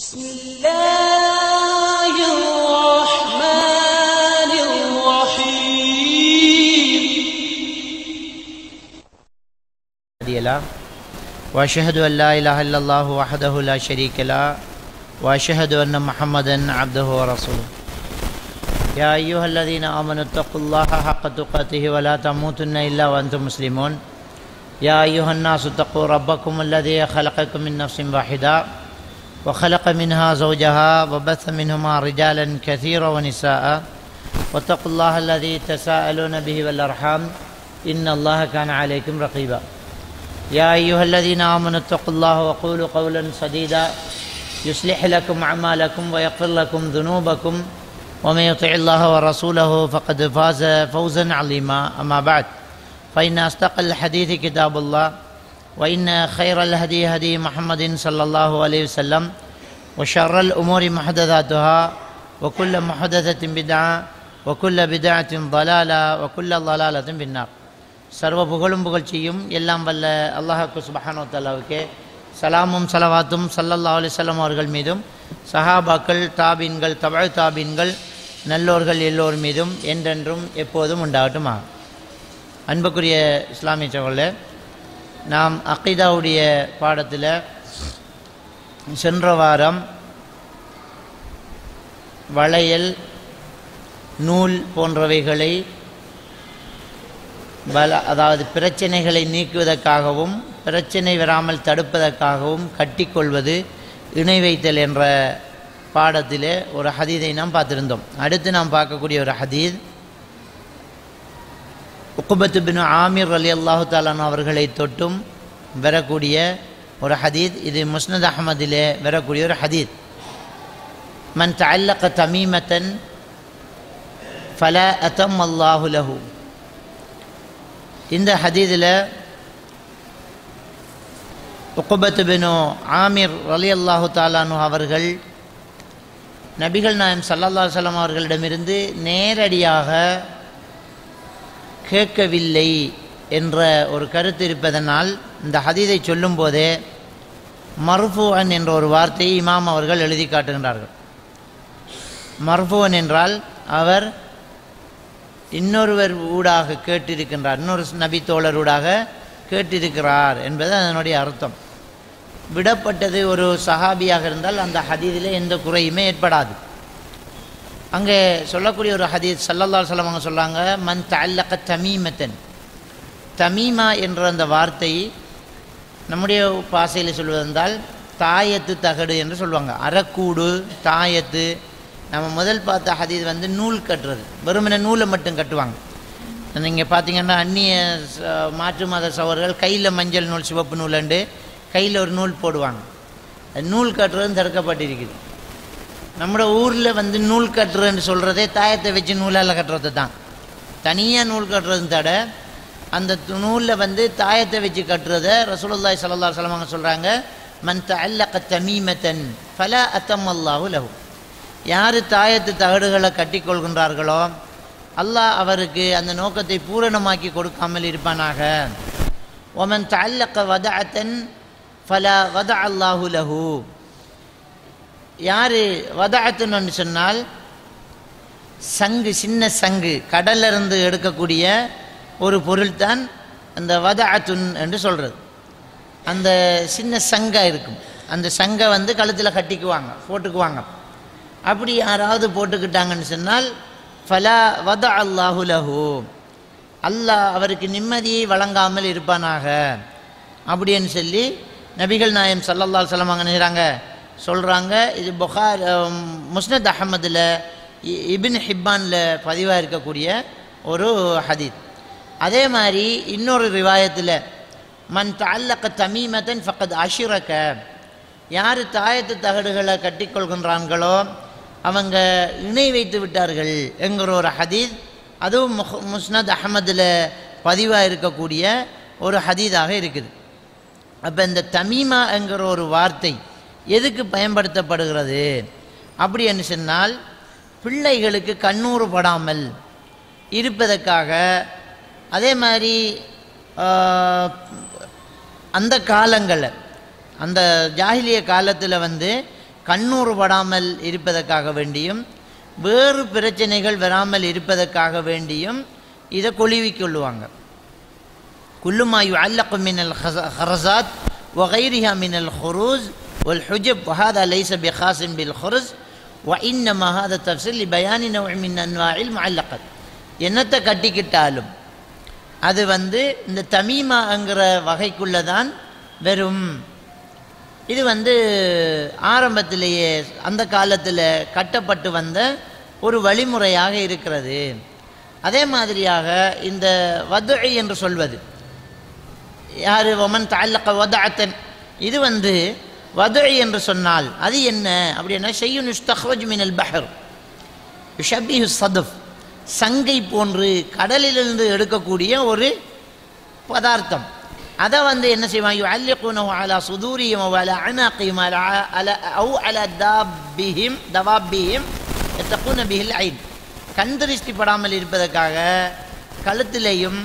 بسم الله الرحمن الرحيم هادي له واشهد ان لا اله الا الله وحده لا شريك له واشهد ان محمدا عبده ورسوله يا ايها الذين امنوا اتقوا الله حق تقاته ولا تموتن الا وانتم مسلمون يا ايها الناس اتقوا ربكم الذي خلقكم من نفس واحده وخلق منها زوجها وبث منهما رجالا كثيرا ونساء واتقوا الله الذي تساءلون به والارحام ان الله كان عليكم رقيبا يا أيها الذين آمنوا اتقوا الله وقولوا قولا سديدا يصلح لكم أعمالكم ويغفر لكم ذنوبكم ومن يطع الله ورسوله فقد فاز فوزا عظيما أما بعد فإن أصدق الحديث كتاب الله وإن خير الهدي هدي محمد صلى الله عليه وسلم وشر الأمور محدثاتها وكل محدثة بدعة وكل بدعة ضلالة وكل ضلالة في النار சர்வ புகழும் புகழ்ச்சியும் எல்லாம் வல்ல அல்லாஹாக்கு சுபஹானோ தல்லாவுக்கே சலாமும் சலவாத்தும் சல்லல்லா அலிசல்லாம் அவர்கள் மீதும் சஹாபாக்கள் தாபீன்கள் தபழ் தாபீன்கள் நல்லோர்கள் எல்லோர் மீதும் என்றென்றும் எப்போதும் உண்டாகட்டுமா அன்புக்குரிய இஸ்லாமிய சகோதரர்களே நாம் அக்கீதாவுடைய பாடத்தில் சென்ற வாரம் வளையல் நூல் போன்றவைகளை பல அதாவது பிரச்சனைகளை நீக்குவதற்காகவும் பிரச்சனை வராமல் தடுப்பதற்காகவும் கட்டிக்கொள்வது இணை வைத்தல் என்ற பாடத்திலே ஒரு ஹதீதை நாம் பார்த்திருந்தோம் அடுத்து நாம் பார்க்கக்கூடிய ஒரு ஹதீத் உக்குபத்து பின் ஆமீர் அலி அல்லாஹு தாலான் அவர்களை தொட்டும் வரக்கூடிய ஒரு ஹதீத் இது முஸ்னத் அகமதிலே வரக்கூடிய ஒரு ஹதீத் மன் தல்லக்க தமீமத்தன் ஃபல அத்தம் அல்லாஹு லஹூ இந்த ஹதீதில் உக்குபத்து பினு ஆமிர் அலி அல்லாஹு தாலானு அவர்கள் நபிகள் நாயம் சல்லல்லா சலம் அவர்களிடமிருந்து நேரடியாக கேட்கவில்லை என்ற ஒரு கருத்து இருப்பதனால் இந்த ஹதீதை சொல்லும்போதே மர்ஃபுவன் என்ற ஒரு வார்த்தையை இமாம் அவர்கள் எழுதி காட்டுகின்றார்கள் மர்ஃபுவன் என்றால் அவர் இன்னொருவர் ஊடாக கேட்டிருக்கின்றார் இன்னொரு நபி தோழர் ஊடாக கேட்டிருக்கிறார் என்பது அதனுடைய அர்த்தம் விடப்பட்டது ஒரு சஹாபியாக இருந்தால் அந்த ஹதீதில் எந்த குறையுமே ஏற்படாது அங்கே சொல்லக்கூடிய ஒரு ஹதீத் சல்லல்லா சொல்லம் அவங்க சொல்கிறாங்க மன் தல்லக்க தமீமத்தன் தமீமா என்ற அந்த வார்த்தை நம்முடைய பாசையில் சொல்வதென்றால் தாயத்து தகடு என்று சொல்லுவாங்க அறக்கூடு தாயத்து நம்ம முதல் பார்த்த ஹதீத் வந்து நூல் கட்டுறது வெறுமனே நூலை மட்டும் கட்டுவாங்க நீங்கள் பார்த்தீங்கன்னா அந்நிய மாற்று மத சவர்கள் கையில் மஞ்சள் நூல் சிவப்பு நூலண்டு கையில் ஒரு நூல் போடுவாங்க நூல் கட்டுறதும் தடுக்கப்பட்டிருக்குது நம்மளோட ஊரில் வந்து நூல் கட்டுறதுன்னு சொல்கிறதே தாயத்தை வச்சு நூலால் கட்டுறது தான் தனியாக நூல் கட்டுறது தட அந்த நூலில் வந்து தாயத்தை வச்சு கட்டுறத ரசூலுல்லாய் சல்லா சலமாங்க சொல்கிறாங்க மன் தல்லக்க தமீமத்தன் ஃபல அத்தம் அல்லாஹு லஹு யார் தாயத்து தகடுகளை கட்டிக்கொள்கின்றார்களோ அல்லாஹ் அவருக்கு அந்த நோக்கத்தை பூரணமாக்கி கொடுக்காமல் இருப்பானாக ஒமன் தல்லக்க வதஅத்தன் ஃபல வத அல்லாஹு லஹு யார் வதஅத்துன்னு சொன்னால் சங்கு சின்ன சங்கு கடலிருந்து எடுக்கக்கூடிய ஒரு பொருள் தான் அந்த வதஅத்துன் என்று சொல்கிறது அந்த சின்ன சங்கை இருக்கும் அந்த சங்கை வந்து கழுத்தில் கட்டிக்குவாங்க போட்டுக்குவாங்க அப்படி யாராவது போட்டுக்கிட்டாங்கன்னு சொன்னால் ஃபலா வத அல்லாஹு லஹு அல்லாஹ் அவருக்கு நிம்மதியை வழங்காமல் இருப்பானாக அப்படின்னு சொல்லி நபிகள் நாயம் சல்லல்லா சொல்லம் அங்கே நினைக்கிறாங்க சொல்கிறாங்க இது புகார் முஸ்னத் அகமதில் இபின் ஹிப்பானில் பதிவாக இருக்கக்கூடிய ஒரு ஹதீத் அதே மாதிரி இன்னொரு ரிவாயத்தில் மன் தல்லக்க தமீமத்தன் ஃபக்கத் அஷிரக்க யார் தாயத்து தகடுகளை கட்டிக்கொள்கின்றான்களோ அவங்க இணை வைத்து விட்டார்கள் என்கிற ஒரு ஹதீத் அதுவும் முஹ் முஸ்னத் அகமதில் பதிவாக இருக்கக்கூடிய ஒரு ஹதீதாக இருக்குது அப்போ இந்த தமீமா என்கிற ஒரு வார்த்தை எதுக்கு பயன்படுத்தப்படுகிறது அப்படி என்று சொன்னால் பிள்ளைகளுக்கு கண்ணூறு படாமல் இருப்பதற்காக அதே மாதிரி அந்த காலங்களில் அந்த ஜாகிலிய காலத்தில் வந்து கண்ணூறு படாமல் இருப்பதற்காக வேண்டியும் வேறு பிரச்சனைகள் வராமல் இருப்பதற்காக வேண்டியும் இதை கொழுவிக் கொள்ளுவாங்க குல்லுமா யுஅல்லகு மின் அல் ஹரசாத் وغيرها من الخروج والحجب وهذا ليس بخاص بالخرز وإنما هذا تفسير لبيان نوع من أنواع المعلقات என்னத்தை கட்டிக்கிட்டாலும் அது வந்து இந்த தமீமாங்கிற வகைக்குள்ளே தான் வெறும் இது வந்து ஆரம்பத்திலேயே அந்த காலத்தில் கட்டப்பட்டு வந்த ஒரு வழிமுறையாக இருக்கிறது அதே மாதிரியாக இந்த வதுஐ என்று சொல்வது யார் ஒமன் தால்லக்க வதாத்தன் இது வந்து வதுஐ என்று சொன்னால் அது என்ன அப்படின்னா ஷெய்யுன் இஸ்தஹ்ரஜ் மினல் பஹர் ஷபிஹு சதுஃப் சங்கை போன்று கடலிலிருந்து எடுக்கக்கூடிய ஒரு பதார்த்தம் அதை வந்து என்ன செய்வாங்க யுஅல்லிகுனஹு அலா சுதூரிஹிம் வ அலா அனாகிஹிம் அலா அலா அவு அலா தாபிஹிம் தவாபிஹிம் யத்தகுன பிஹில் ஐன் கண் திருஷ்டி படாமல் இருப்பதற்காக கழுத்திலையும்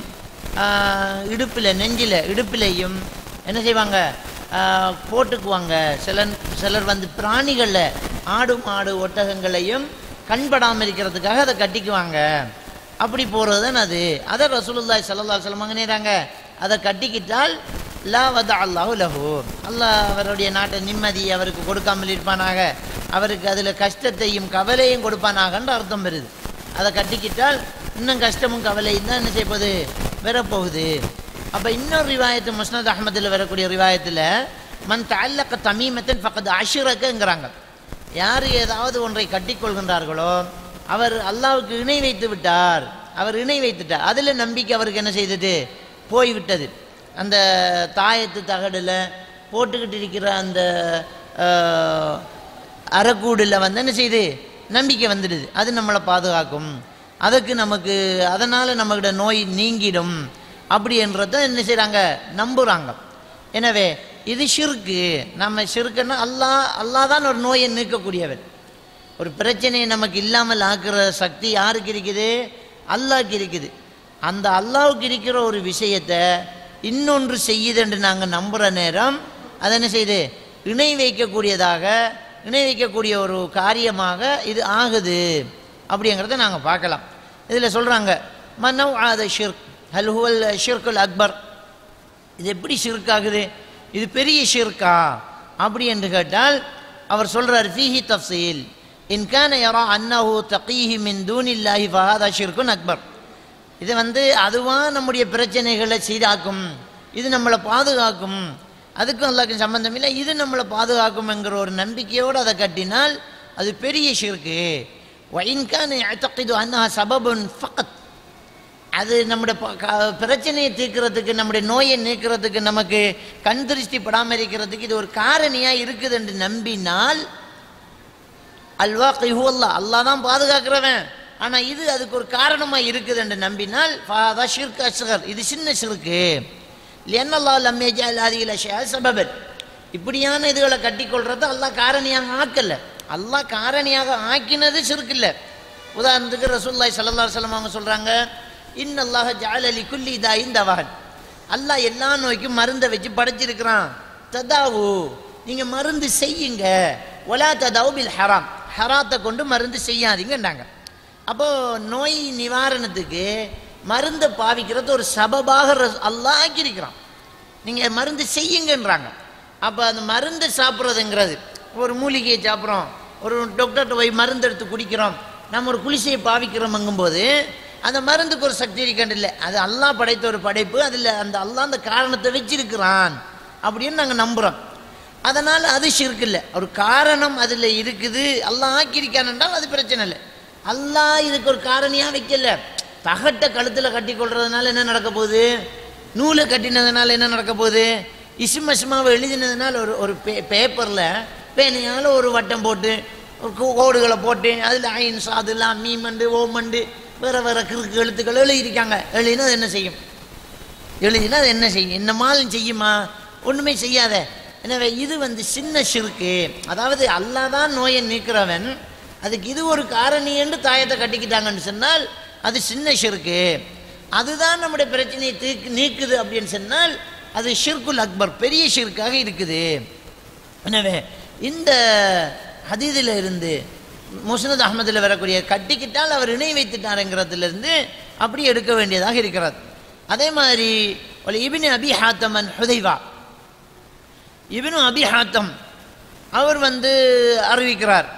இடுப்பில் நெஞ்சில் இடுப்பிலையும் என்ன செய்வாங்க ஆஹ், போட்டுக்குவாங்க சிலர் சிலர் வந்து பிராணிகளில் ஆடு மாடு ஒட்டகங்களையும் கண்படாமல் இருக்கிறதுக்காக அதை கட்டிக்குவாங்க அப்படி போகிறது தான் அது அதை ரசூலுல்லாஹி ஸல்லல்லாஹு அலைஹி வஸல்லம் நேராங்க அதை கட்டிக்கிட்டால் லா வத அல்லாஹு லஹு அல்லாஹ் அவருடைய நாட்டை நிம்மதி அவருக்கு கொடுக்காமல் இருப்பானாக அவருக்கு அதில் கஷ்டத்தையும் கவலையும் கொடுப்பானாகன்ற அர்த்தம் வருது அதை கட்டிக்கிட்டால் இன்னும் கஷ்டமும் கவலையும் தான் என்ன செய்ய போகுது வரப்போகுது அப்போ இன்னொரு ரிவாயத்து முஸ்னத் அஹமதில் வரக்கூடிய ரிவாயத்தில் மன் தல்லக்க தமீமத்தன் பக்கத்து அஷுரக்குங்கிறாங்க யார் ஏதாவது ஒன்றை கட்டிக்கொள்கின்றார்களோ அவர் அல்லாவுக்கு இணை வைத்து விட்டார் அவர் இணை வைத்துட்டார் அதில் நம்பிக்கை அவருக்கு என்ன செய்தது போய்விட்டது அந்த தாயத்து தகடில் போட்டுக்கிட்டு இருக்கிற அந்த ஆஹ், அறக்கூடில் வந்து என்ன செய்யுது நம்பிக்கை வந்துடுது அது நம்மளை பாதுகாக்கும் அதுக்கு நமக்கு அதனால் நம்மகிட்ட நோய் நீங்கிடும் அப்படி என்றத என்ன செய்கிறாங்க நம்புகிறாங்க எனவே இது ஷிர்கு நம்ம ஷிர்க்குன்னா அல்லாஹ் அல்லாஹ் தான் ஒரு நோயை நீக்கக்கூடியவன் ஒரு பிரச்சனையை நமக்கு இல்லாமல் ஆக்குற சக்தி யாருக்கு இருக்குது அல்லாஹ்க்கு இருக்குது அந்த அல்லாஹ்வுக்கு இருக்கிற ஒரு விஷயத்தை இன்னொன்று செய்யுது என்று நாங்கள் நம்புகிற நேரம் அது என்ன செய்யுது இணை வைக்கக்கூடியதாக இணை வைக்கக்கூடிய ஒரு காரியமாக இது ஆகுது அப்படிங்கிறத நாங்கள் பார்க்கலாம் இதில் சொல்கிறாங்க மன்னவ் ஆத ஷிர்க் ஹல் ஹுவல் ஷிர்குல் அக்பர் இது எப்படி ஷிர்காகுது இது பெரிய ஷிர்கா அப்படி என்று கேட்டால் அவர் சொல்றார் ஃபீஹி தஃசீல் இன் கான யரா அன்னஹு தகீஹி மின் தூனில்லாஹி ஃபஹாதா ஷிர்குன் அக்பர் இது வந்து அதுவா நம்முடைய பிரச்சனைகளை சீராக்கும் இது நம்மளை பாதுகாக்கும் அதுக்கும் அல்லாக்கும் சம்பந்தம் இல்லை இது நம்மளை பாதுகாக்கும் என்கிற ஒரு நம்பிக்கையோடு அதை கட்டினால் அது பெரிய ஷிர்கு ஒயின்கான அத்தக்கிது அன்னஹா சபபுன் ஃபகத் அது நம்முடைய ப- க- பிரச்சனையை தீர்க்கிறதுக்கு நம்முடைய நோயை நீக்கிறதுக்கு நமக்கு கண் திருஷ்டி படாமல் இருக்கிறதுக்கு இது ஒரு காரணியாக இருக்குது என்று நம்பினால் அல்வா கைஹுவல்லா அல்லாஹ் தான் பாதுகாக்கிறவன் ஆனால் இது அதுக்கு ஒரு காரணமாக இருக்குது என்று நம்பினால் ஃபாதா ஷிர்க் அஸ்கர் இது சின்ன ஷிர்க்கு லென்னல்லா லம்மேஜா அல்லாதியில் சபபன் இப்படியான இதுகளை கட்டிக்கொள்றத அல்லாஹ் காரணியாக ஆக்கல அல்லாஹ் காரணியாக ஆக்கினது ஷிர்க் இல்லை உதாரணத்துக்கு ரசூல்லாய் சல்லல்லாஹு அலைஹி வஸல்லம் அவங்க சொல்கிறாங்க இன்னல்லாஹ ஜாலலி குல்லி தாயின் தவான் அல்லாஹ் எல்லா நோய்க்கும் மருந்தை வச்சு படைச்சிருக்கிறான் ததாவு நீங்கள் மருந்து செய்யுங்க ஒலா ததாவு பில் ஹராம் ஹராத்தை கொண்டு மருந்து செய்யாதீங்கன்றாங்க அப்போது நோய் நிவாரணத்துக்கு மருந்தை பாவிக்கிறது ஒரு சபபாக ரஸ்- அல்லாஹ் ஆக்கியிருக்கிறான் நீங்கள் மருந்து செய்யுங்கன்றாங்க அப்போ அந்த மருந்து சாப்பிட்றதுங்கிறது ஒரு மூலிகையை சாப்பிட்றோம் ஒரு டாக்டர்கிட்ட போய் மருந்து எடுத்து குடிக்கிறோம் நம்ம ஒரு குளிசையை பாவிக்கிறோம்ங்கும்போது அந்த மருந்துக்கு ஒரு சக்தி இருக்கின்றில்லை அது அல்லாஹ் படைத்த ஒரு படைப்பு அதில் அந்த அல்லாஹ் அந்த காரணத்தை வச்சிருக்கிறான் அப்படின்னு நாங்கள் நம்புகிறோம் அதனால் அது ஷிர்க் இல்லை ஒரு காரணம் அதில் இருக்குது அல்லாஹ் ஆக்கியிருக்கான் என்றால் அது பிரச்சனை இல்லை அல்லாஹ் இதுக்கு ஒரு காரணியாக வைக்கல தகட்டை கழுத்தில் கட்டி கொள்றதுனால என்ன நடக்க போகுது நூலை கட்டினதுனால என்ன நடக்க போகுது இசும இசுமாவை எழுதினதுனால ஒரு ஒரு பே பேப்பரில் பேனையால் ஒரு வட்டம் போட்டு ஒரு கோ- கோடுகளை போட்டு அதில் ஐன் சாதுலாம் மீமண்டு ஓமண்டு வேறு வேறு கிறுக்கு எழுத்துக்கள் எழுதியிருக்காங்க எழுதினா அது என்ன செய்யும் எழுதினா அது என்ன செய்யும் என்ன மாலும் செய்யுமா ஒன்றுமே செய்யாத எனவே இது வந்து சின்ன ஷிர்க்கு அதாவது அல்லாஹ் தான் நோயை நீக்கிறவன் அதுக்கு இது ஒரு காரணி என்று தாயத்தை கட்டிக்கிட்டாங்கன்னு சொன்னால் அது சின்ன ஷிர்க்கு அதுதான் நம்முடைய பிரச்சனையை தீர்க்கு நீக்குது அப்படின்னு சொன்னால் அது ஷிர்குல் அக்பர் பெரிய ஷிர்க்காக இருக்குது எனவே இந்த ஹதீதில் இருந்து முஸ்னத் அஹமதில் வரக்கூடிய கட்டிக்கிட்டால் அவர் இணை வைத்துட்டாருங்கிறதுலேருந்து அப்படி எடுக்க வேண்டியதாக இருக்கிறது அதே மாதிரி ஒரு இபின் அபி ஹாத்தமன் ஹுதைவா இபினு அபி ஹாத்தம் அவர் வந்து அறிவிக்கிறார்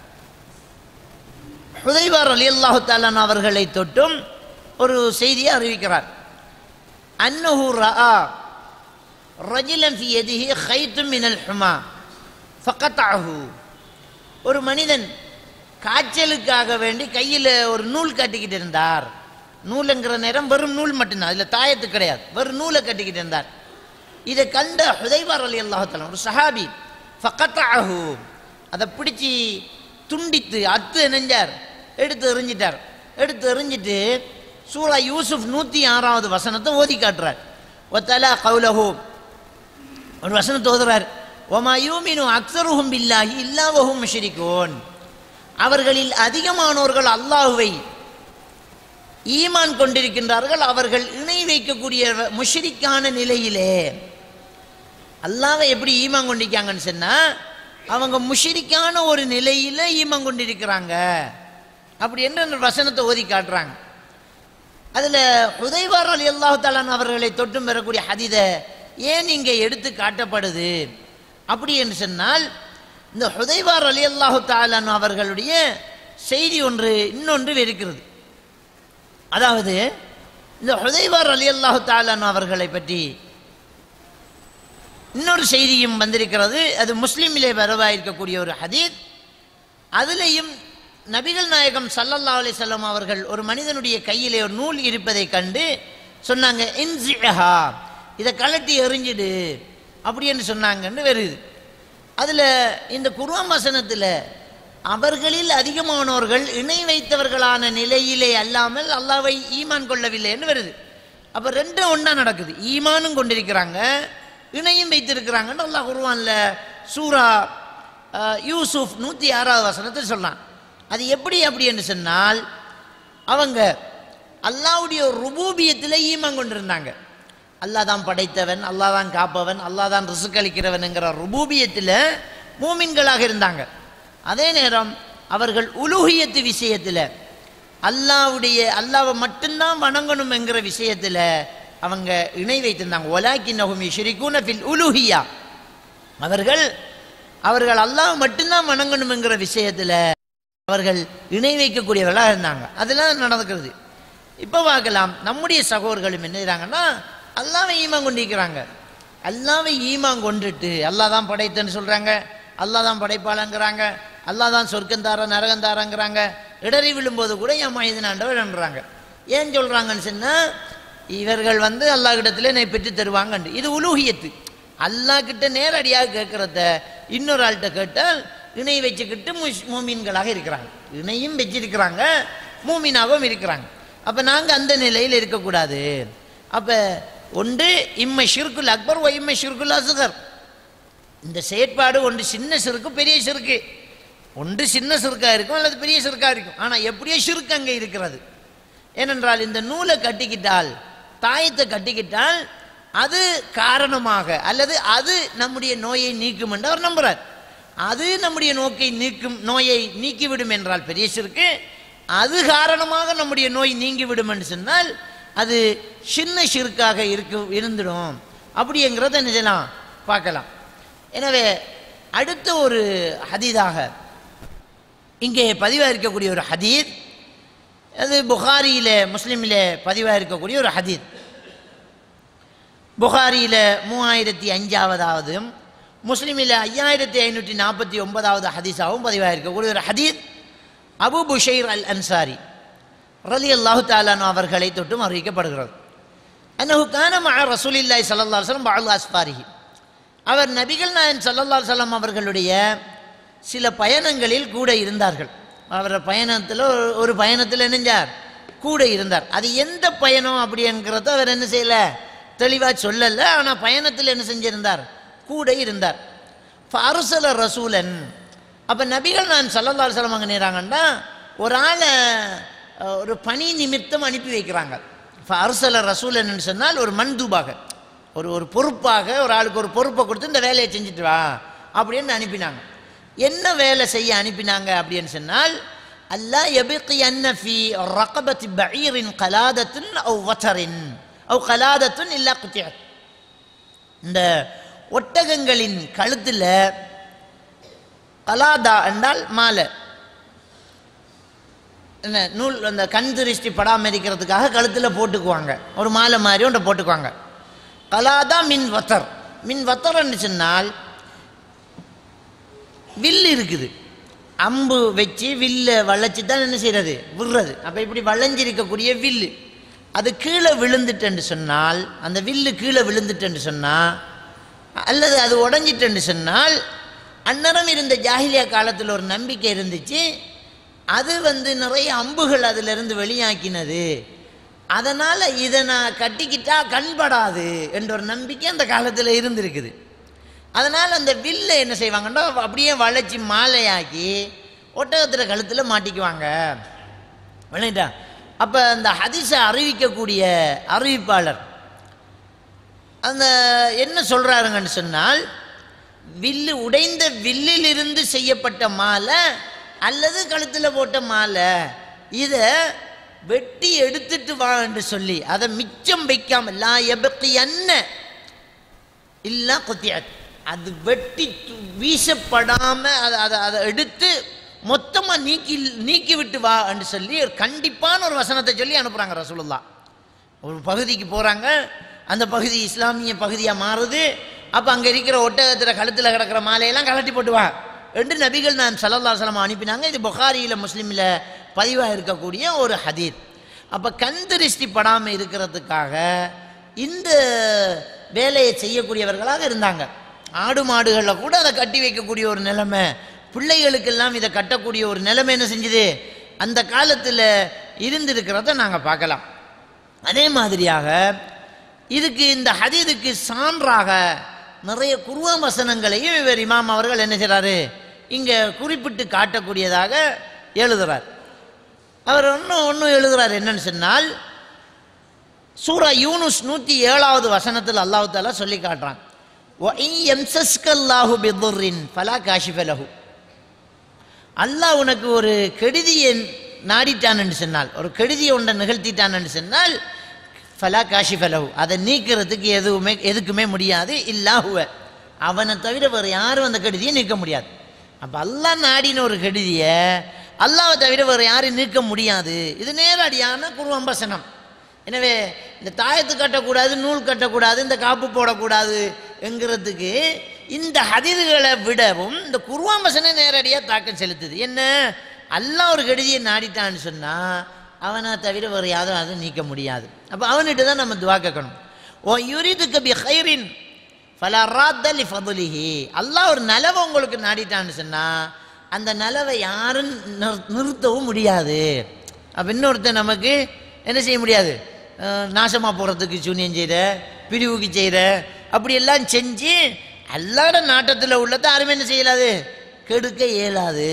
ஹுதைவார் அலி அல்லாஹு தாலான் அவர்களை தொட்டும் ஒரு செய்தியை அறிவிக்கிறார் அன்னஹு ரஆ ரஜிலன் ஃபி யதிஹி கைத்தும் மினல் ஹுமா ஃபகத்தஹு ஒரு மனிதன் காய்ச்சலுக்காக வேண்டி கையில் ஒரு நூல் கட்டிக்கிட்டு இருந்தார் நூலுங்கிற நேரம் வெறும் நூல் மட்டும்தான் அதில் தாயத்து கிடையாது வெறும் நூலை கட்டிக்கிட்டு இருந்தார் இதை கண்ட ஹுதைவார் அலி அல்லாஹால ஒரு சஹாபி ஃபகத்தஹு அதை பிடிச்சி துண்டித்து அத்து இணைஞ்சார் எடுத்து எறிஞ்சிட்டார் எடுத்து எறிஞ்சிட்டு சூரா யூசுப் நூற்றி ஆறாவது வசனத்தை ஓதி காட்டுறார் ஒத்தலா கவுலஹூ ஒரு வசனத்தை ஓதுறார் ஒமா யூமினு அக்சருஹும் பில்லாஹி இல்லாவஹும் முஷரிகோன் அவர்களில் அதிகமானோர்கள் அல்லாஹுவை ஈமான் கொண்டிருக்கின்றார்கள் அவர்கள் இணை வைக்கக்கூடிய முஷரிக்கான நிலையிலே அல்லாவை எப்படி ஈமான் கொண்டிருக்காங்கன்னு சொன்னா அவங்க முஷரிக்கான ஒரு நிலையில ஈமான் கொண்டிருக்கிறாங்க அப்படி என்று அந்த வசனத்தை ஓதி காட்டுறாங்க அதுல ஹுதைவார் அலி அல்லாஹு தாலான் அவர்களை தொட்டும் பெறக்கூடிய ஹதீதை ஏன் இங்கே எடுத்து காட்டப்படுது அப்படி என்று சொன்னால் இந்த ஹுதைவார் அலி அல்லாஹு தாலான் அவர்களுடைய செய்தி ஒன்று இன்னொன்று இருக்கிறது அதாவது இந்த ஹுதைவார் அலி அல்லாஹு தாலான் அவர்களை பற்றி இன்னொரு செய்தியும் வந்திருக்கிறது அது முஸ்லீமிலே வரவாயிருக்கக்கூடிய ஒரு ஹதீத் அதுலேயும் நபிகள் நாயகம் சல்லல்லா அலிசல்லாம் அவர்கள் ஒரு மனிதனுடைய கையிலே ஒரு நூல் இருப்பதை கண்டு சொன்னாங்க இன்சிஹா இதை கலட்டி எறிஞ்சிடு அப்படின்னு சொன்னாங்கன்னு வருது அதில் இந்த குர்ஆன் வசனத்தில் அவர்களில் அதிகமானோர்கள் இணை வைத்தவர்களான நிலையிலே அல்லாமல் அல்லாவை ஈமான் கொள்ளவில்லைன்னு வருது அப்போ ரெண்டும் ஒன்றா நடக்குது ஈமானும் கொண்டிருக்கிறாங்க இணையும் வைத்திருக்கிறாங்கன்னு அல்லாஹ் குர்ஆன்ல சூரா அஹ், யூசுப் நூற்றி ஆறாவது வசனத்தில் சொன்னான் அது எப்படி அப்படி என்று சொன்னால் அவங்க அல்லாவுடைய ருபூபியத்தில் ஈமான் கொண்டிருந்தாங்க அல்லாஹ் தான் படைத்தவன் அல்லாஹ் தான் காப்பவன் அல்லாஹ் தான் ரிசுக் அளிக்கிறவனுங்கிற ருபூபியத்தில் மூமின்களாக இருந்தாங்க அதே நேரம் அவர்கள் உலுகியத்து விஷயத்தில் அல்லாவுடைய அல்லாவை மட்டும்தான் வணங்கணும் என்கிற விஷயத்தில் அவங்க இணை வைத்திருந்தாங்க ஒலாக்கி நகுமி ஷிரிகூன ஃபில் உலுஹியா அவர்கள் அவர்கள் அல்லாஹ் மட்டும்தான் வணங்கணும் என்கிற விஷயத்தில் அவர்கள் இணை வைக்கக்கூடியவர்களாக இருந்தாங்க அதெல்லாம் நடக்கிறது இப்போ பார்க்கலாம் நம்முடைய சகோதரர்களும் என்ன செய்றாங்கன்னா அல்லாவை ஈமான் கொண்டிருக்கிறாங்க அல்லாவை ஈமான் கொண்டுட்டு அல்லாஹ் தான் படைத்தன்னு சொல்கிறாங்க அல்லாஹ் தான் படைப்பாளங்கிறாங்க அல்லாஹ் தான் சொர்க்கந்தார நரகந்தாரங்கிறாங்க இடறி விழும்போது கூட என் மனிதனாண்டவர்ன்றாங்க ஏன் சொல்கிறாங்கன்னு சொன்னால் இவர்கள் வந்து அல்லாஹ் கிட்டத்தில் என்னை பெற்று தருவாங்கன்னு இது உலூகியத்து அல்லாஹ் கிட்ட நேரடியாக கேட்குறத இன்னொரு ஆள்கிட்ட கேட்டால் இணை வச்சுக்கிட்டு முஸ் மூமீன்களாக இருக்கிறாங்க இணையும் வச்சிருக்கிறாங்க மூமீனாகவும் இருக்கிறாங்க அப்போ நாங்கள் அந்த நிலையில் இருக்கக்கூடாது அப்போ ஒன்று இம்மை ஷிர்குல் அக்பர் ஒ இம்மை ஷிர்குல் அசுகர் இந்த செயற்பாடு ஒன்று சின்ன சிறுக்கு பெரிய சிறுக்கு ஒன்று சின்ன சிறுக்காக இருக்கும் அல்லது பெரிய சிறுக்காக இருக்கும் ஆனால் எப்படியோ சிறுக்கு அங்கே இருக்கிறது ஏனென்றால் இந்த நூலை கட்டிக்கிட்டால் தாயத்தை கட்டிக்கிட்டால் அது காரணமாக அல்லது அது நம்முடைய நோயை நீக்கும் என்று அவர் நம்புறார் அது நம்முடைய நோக்கை நீக்கும் நோயை நீக்கிவிடும் என்றால் பெரிய சிறுக்கு அது காரணமாக நம்முடைய நோய் நீங்கிவிடும் என்று சொன்னால் அது சின்ன சிறுக்காக இருக்கு இருந்துடும் அப்படிங்கிறத நிஜலாம் பார்க்கலாம் எனவே அடுத்த ஒரு ஹதீதாக இங்கே பதிவாக இருக்கக்கூடிய ஒரு ஹதீத் அது புகாரியில் முஸ்லீமில் பதிவாக இருக்கக்கூடிய ஒரு ஹதீத் புகாரியில் மூவாயிரத்தி அஞ்சாவதாவதும் முஸ்லீமில் ஐயாயிரத்தி ஐநூற்றி நாற்பத்தி ஒன்பதாவது ஹதீஸாகவும் பதிவாக இருக்கக்கூடிய ஒரு ஹதீத் அபு புஷைர் அல் அன்சாரி ரலி அல்லாஹு தாலானு அவர்களை தொட்டும் அறிவிக்கப்படுகிறது அன்னஹு கான மஅ ரசூலில்லாஹி ஸல்லல்லாஹு அலைஹி வஸல்லம் பஅல் அஸ்பாரிஹி அவர் நபிகள் நாயன் ஸல்லல்லாஹு அலைஹி வஸல்லம் அவர்களுடைய சில பயணங்களில் கூட இருந்தார்கள் அவர் பயணத்தில் ஒரு- ஒரு பயணத்தில் இணைஞ்சார் கூட இருந்தார் அது எந்த பயணம் அப்படிங்கிறத அவர் என்ன செய்யல தெளிவாக சொல்லலை ஆனால் பயணத்தில் என்ன செஞ்சிருந்தார் கூட இருந்தார் ஃபர்சல ரசூலன் அப்போ நபிகள் நான் சல்லல்லா அலுவலம் அங்கே நேராங்கன்னா ஒரு ஆளை அஹ், ஒரு பணி நிமித்தம் அனுப்பி வைக்கிறாங்க ஃபர்சல ரசூலன்னு சொன்னால் ஒரு மண்தூபாக ஒரு ஒரு பொறுப்பாக ஒரு ஆளுக்கு ஒரு பொறுப்பை கொடுத்து இந்த வேலையை செஞ்சுட்டு வா அப்படின்னு அனுப்பினாங்க என்ன வேலை செய்ய அனுப்பினாங்க அப்படின்னு சொன்னால் அல்லாஹ் எபிqi அன்ன ஃபி ரகபத்தி பஈரின் கலாதத்தின் அவ் வத்தரின் அவ் கலாதத்துன் இல்லா குத்தியத் இந்த ஒட்டகங்களின் கழுத்தில் கலாதா என்றால் மாலை என்ன நூல் அந்த கண் திருஷ்டி படாமல் இருக்கிறதுக்காக கழுத்தில் போட்டுக்குவாங்க ஒரு மாலை மாதிரி ஒன்றை போட்டுக்குவாங்க கலாதா மின் வத்தர் மின் வத்தர்ன்னு சொன்னால் வில் இருக்குது அம்பு வச்சு வில்லை வளைச்சி தான் என்ன செய்கிறது விடுறது அப்போ இப்படி வளைஞ்சிருக்கக்கூடிய வில்லு அது கீழே விழுந்துட்டேன்னு சொன்னால் அந்த வில்லு கீழே விழுந்துட்டேன்னு சொன்னால் அல்லது அது உடஞ்சிட்டேன்னு சொன்னால் அந்நரம் இருந்த ஜாகிலியா காலத்தில் ஒரு நம்பிக்கை இருந்துச்சு அது வந்து நிறைய அம்புகள் அதிலிருந்து வெளியாக்கினது அதனால் இதை நான் கட்டிக்கிட்டா கண்படாது என்ற ஒரு நம்பிக்கை அந்த காலத்தில் இருந்திருக்குது அதனால் அந்த வில்லை என்ன செய்வாங்கன்னா அப்படியே வளைச்சி மாலையாக்கி ஒட்டகத்தில் கழுத்தில் மாட்டிக்குவாங்க விளையாட்டா அப்போ அந்த ஹதீஸை அறிவிக்கக்கூடிய அறிவிப்பாளர் அந்த என்ன சொல்கிறாருங்கன்னு சொன்னால் வில்லு உடைந்த வில்லிலிருந்து செய்யப்பட்ட மாலை அல்லது கழுத்தில் போட்ட மாலை இதை வெட்டி எடுத்துட்டு வா என்று சொல்லி அதை மிச்சம் வைக்காம லா எபக்கி என்ன இல்லா குத்தியாத் அது வெட்டி து- வீசப்படாம அதை அதை அதை எடுத்து மொத்தமாக நீக்கி நீக்கி விட்டு வா என்று சொல்லி ஒரு கண்டிப்பான ஒரு வசனத்தை சொல்லி அனுப்புகிறாங்க ரசூலுல்லா ஒரு பகுதிக்கு போகிறாங்க அந்த பகுதி இஸ்லாமிய பகுதியாக மாறுது அப்போ அங்கே இருக்கிற ஒட்டகத்தில் கழுத்தில் கிடக்கிற மாலையெல்லாம் கலட்டி போட்டு வா என்று நபிகள் நான் சல்லல்லா சலம் அனுப்பினாங்க இது புகாரியில் முஸ்லீமில் பதிவாக இருக்கக்கூடிய ஒரு ஹதீத் அப்போ கண் திருஷ்டி படாமல் இருக்கிறதுக்காக இந்த வேலையை செய்யக்கூடியவர்களாக இருந்தாங்க ஆடு மாடுகளில் கூட அதை கட்டி வைக்கக்கூடிய ஒரு நிலைமை பிள்ளைகளுக்கெல்லாம் இதை கட்டக்கூடிய ஒரு நிலைமை என்ன செஞ்சுது அந்த காலத்தில் இருந்திருக்கிறத நாங்கள் பார்க்கலாம் அதே மாதிரியாக இதுக்கு இந்த ஹதீதுக்கு சான்றாக நிறைய குருவ வசனங்களையும் இவர் இமாம் அவர்கள் என்ன செய்கிறாரு இங்கே குறிப்பிட்டு காட்டக்கூடியதாக எழுதுறார் அவர் இன்னும் ஒன்றும் எழுதுறார் என்னன்னு சொன்னால் சூரா யூனுஸ் நூற்றி ஏழாவது வசனத்தில் அல்லாஹ் தாலா சொல்லி காட்டுறான் எம்சஸ்கல்லாஹு பிதுர்ரின் ஃபலா காஷிஃபலஹு அல்லாஹ் உனக்கு ஒரு கெடுதியை நாடிட்டான்னு சொன்னால் ஒரு கெடுதியை ஒன்றை நிகழ்த்திட்டான்னு சொன்னால் ஃபலா காஷிஃபலஹு அதை நீக்கிறதுக்கு எதுவுமே எதுக்குமே முடியாது இல்லாஹுவ அவனை தவிர வேறு யாரும் அந்த கெடுதியை நீக்க முடியாது அப்போ அல்லாஹ் நாடின ஒரு கெடுதியை அல்லாஹ்வை தவிர வேறு யாரும் நீக்க முடியாது இது நேரடியான குருவம்பசனம் எனவே இந்த தாயத்து கட்டக்கூடாது நூல் கட்டக்கூடாது இந்த காப்பு போடக்கூடாது என்கிறதுக்கு இந்த ஹதீதுகளை விடவும் இந்த குருவாம்பசனை நேரடியாக தாக்கம் செலுத்துது என்ன அல்லாஹ் ஒரு கெடுதியை நாடிட்டான்னு சொன்னால் அவனை தவிர வேறு யாரும் அதை நீக்க முடியாது அப்போ அவன்கிட்ட தான் நம்ம துவா கேட்கணும் ஓ யுரிது கபி ஹைரின் ஃபலா ராத்தலி ஃபதுலிஹி அல்லாஹ் ஒரு நலவை உங்களுக்கு நாடிட்டான்னு சொன்னால் அந்த நலவை யாரும் நிறு- நிறுத்தவும் முடியாது அப்போ இன்னொருத்தன் நமக்கு என்ன செய்ய முடியாது நாசமாக போகிறதுக்கு சூனியம் செய்கிற பிரிவுக்கு செய்கிற அப்படியெல்லாம் செஞ்சு அல்லாட நாட்டத்தில் உள்ளதை யாருமே என்ன செய்யலாது கெடுக்க இயலாது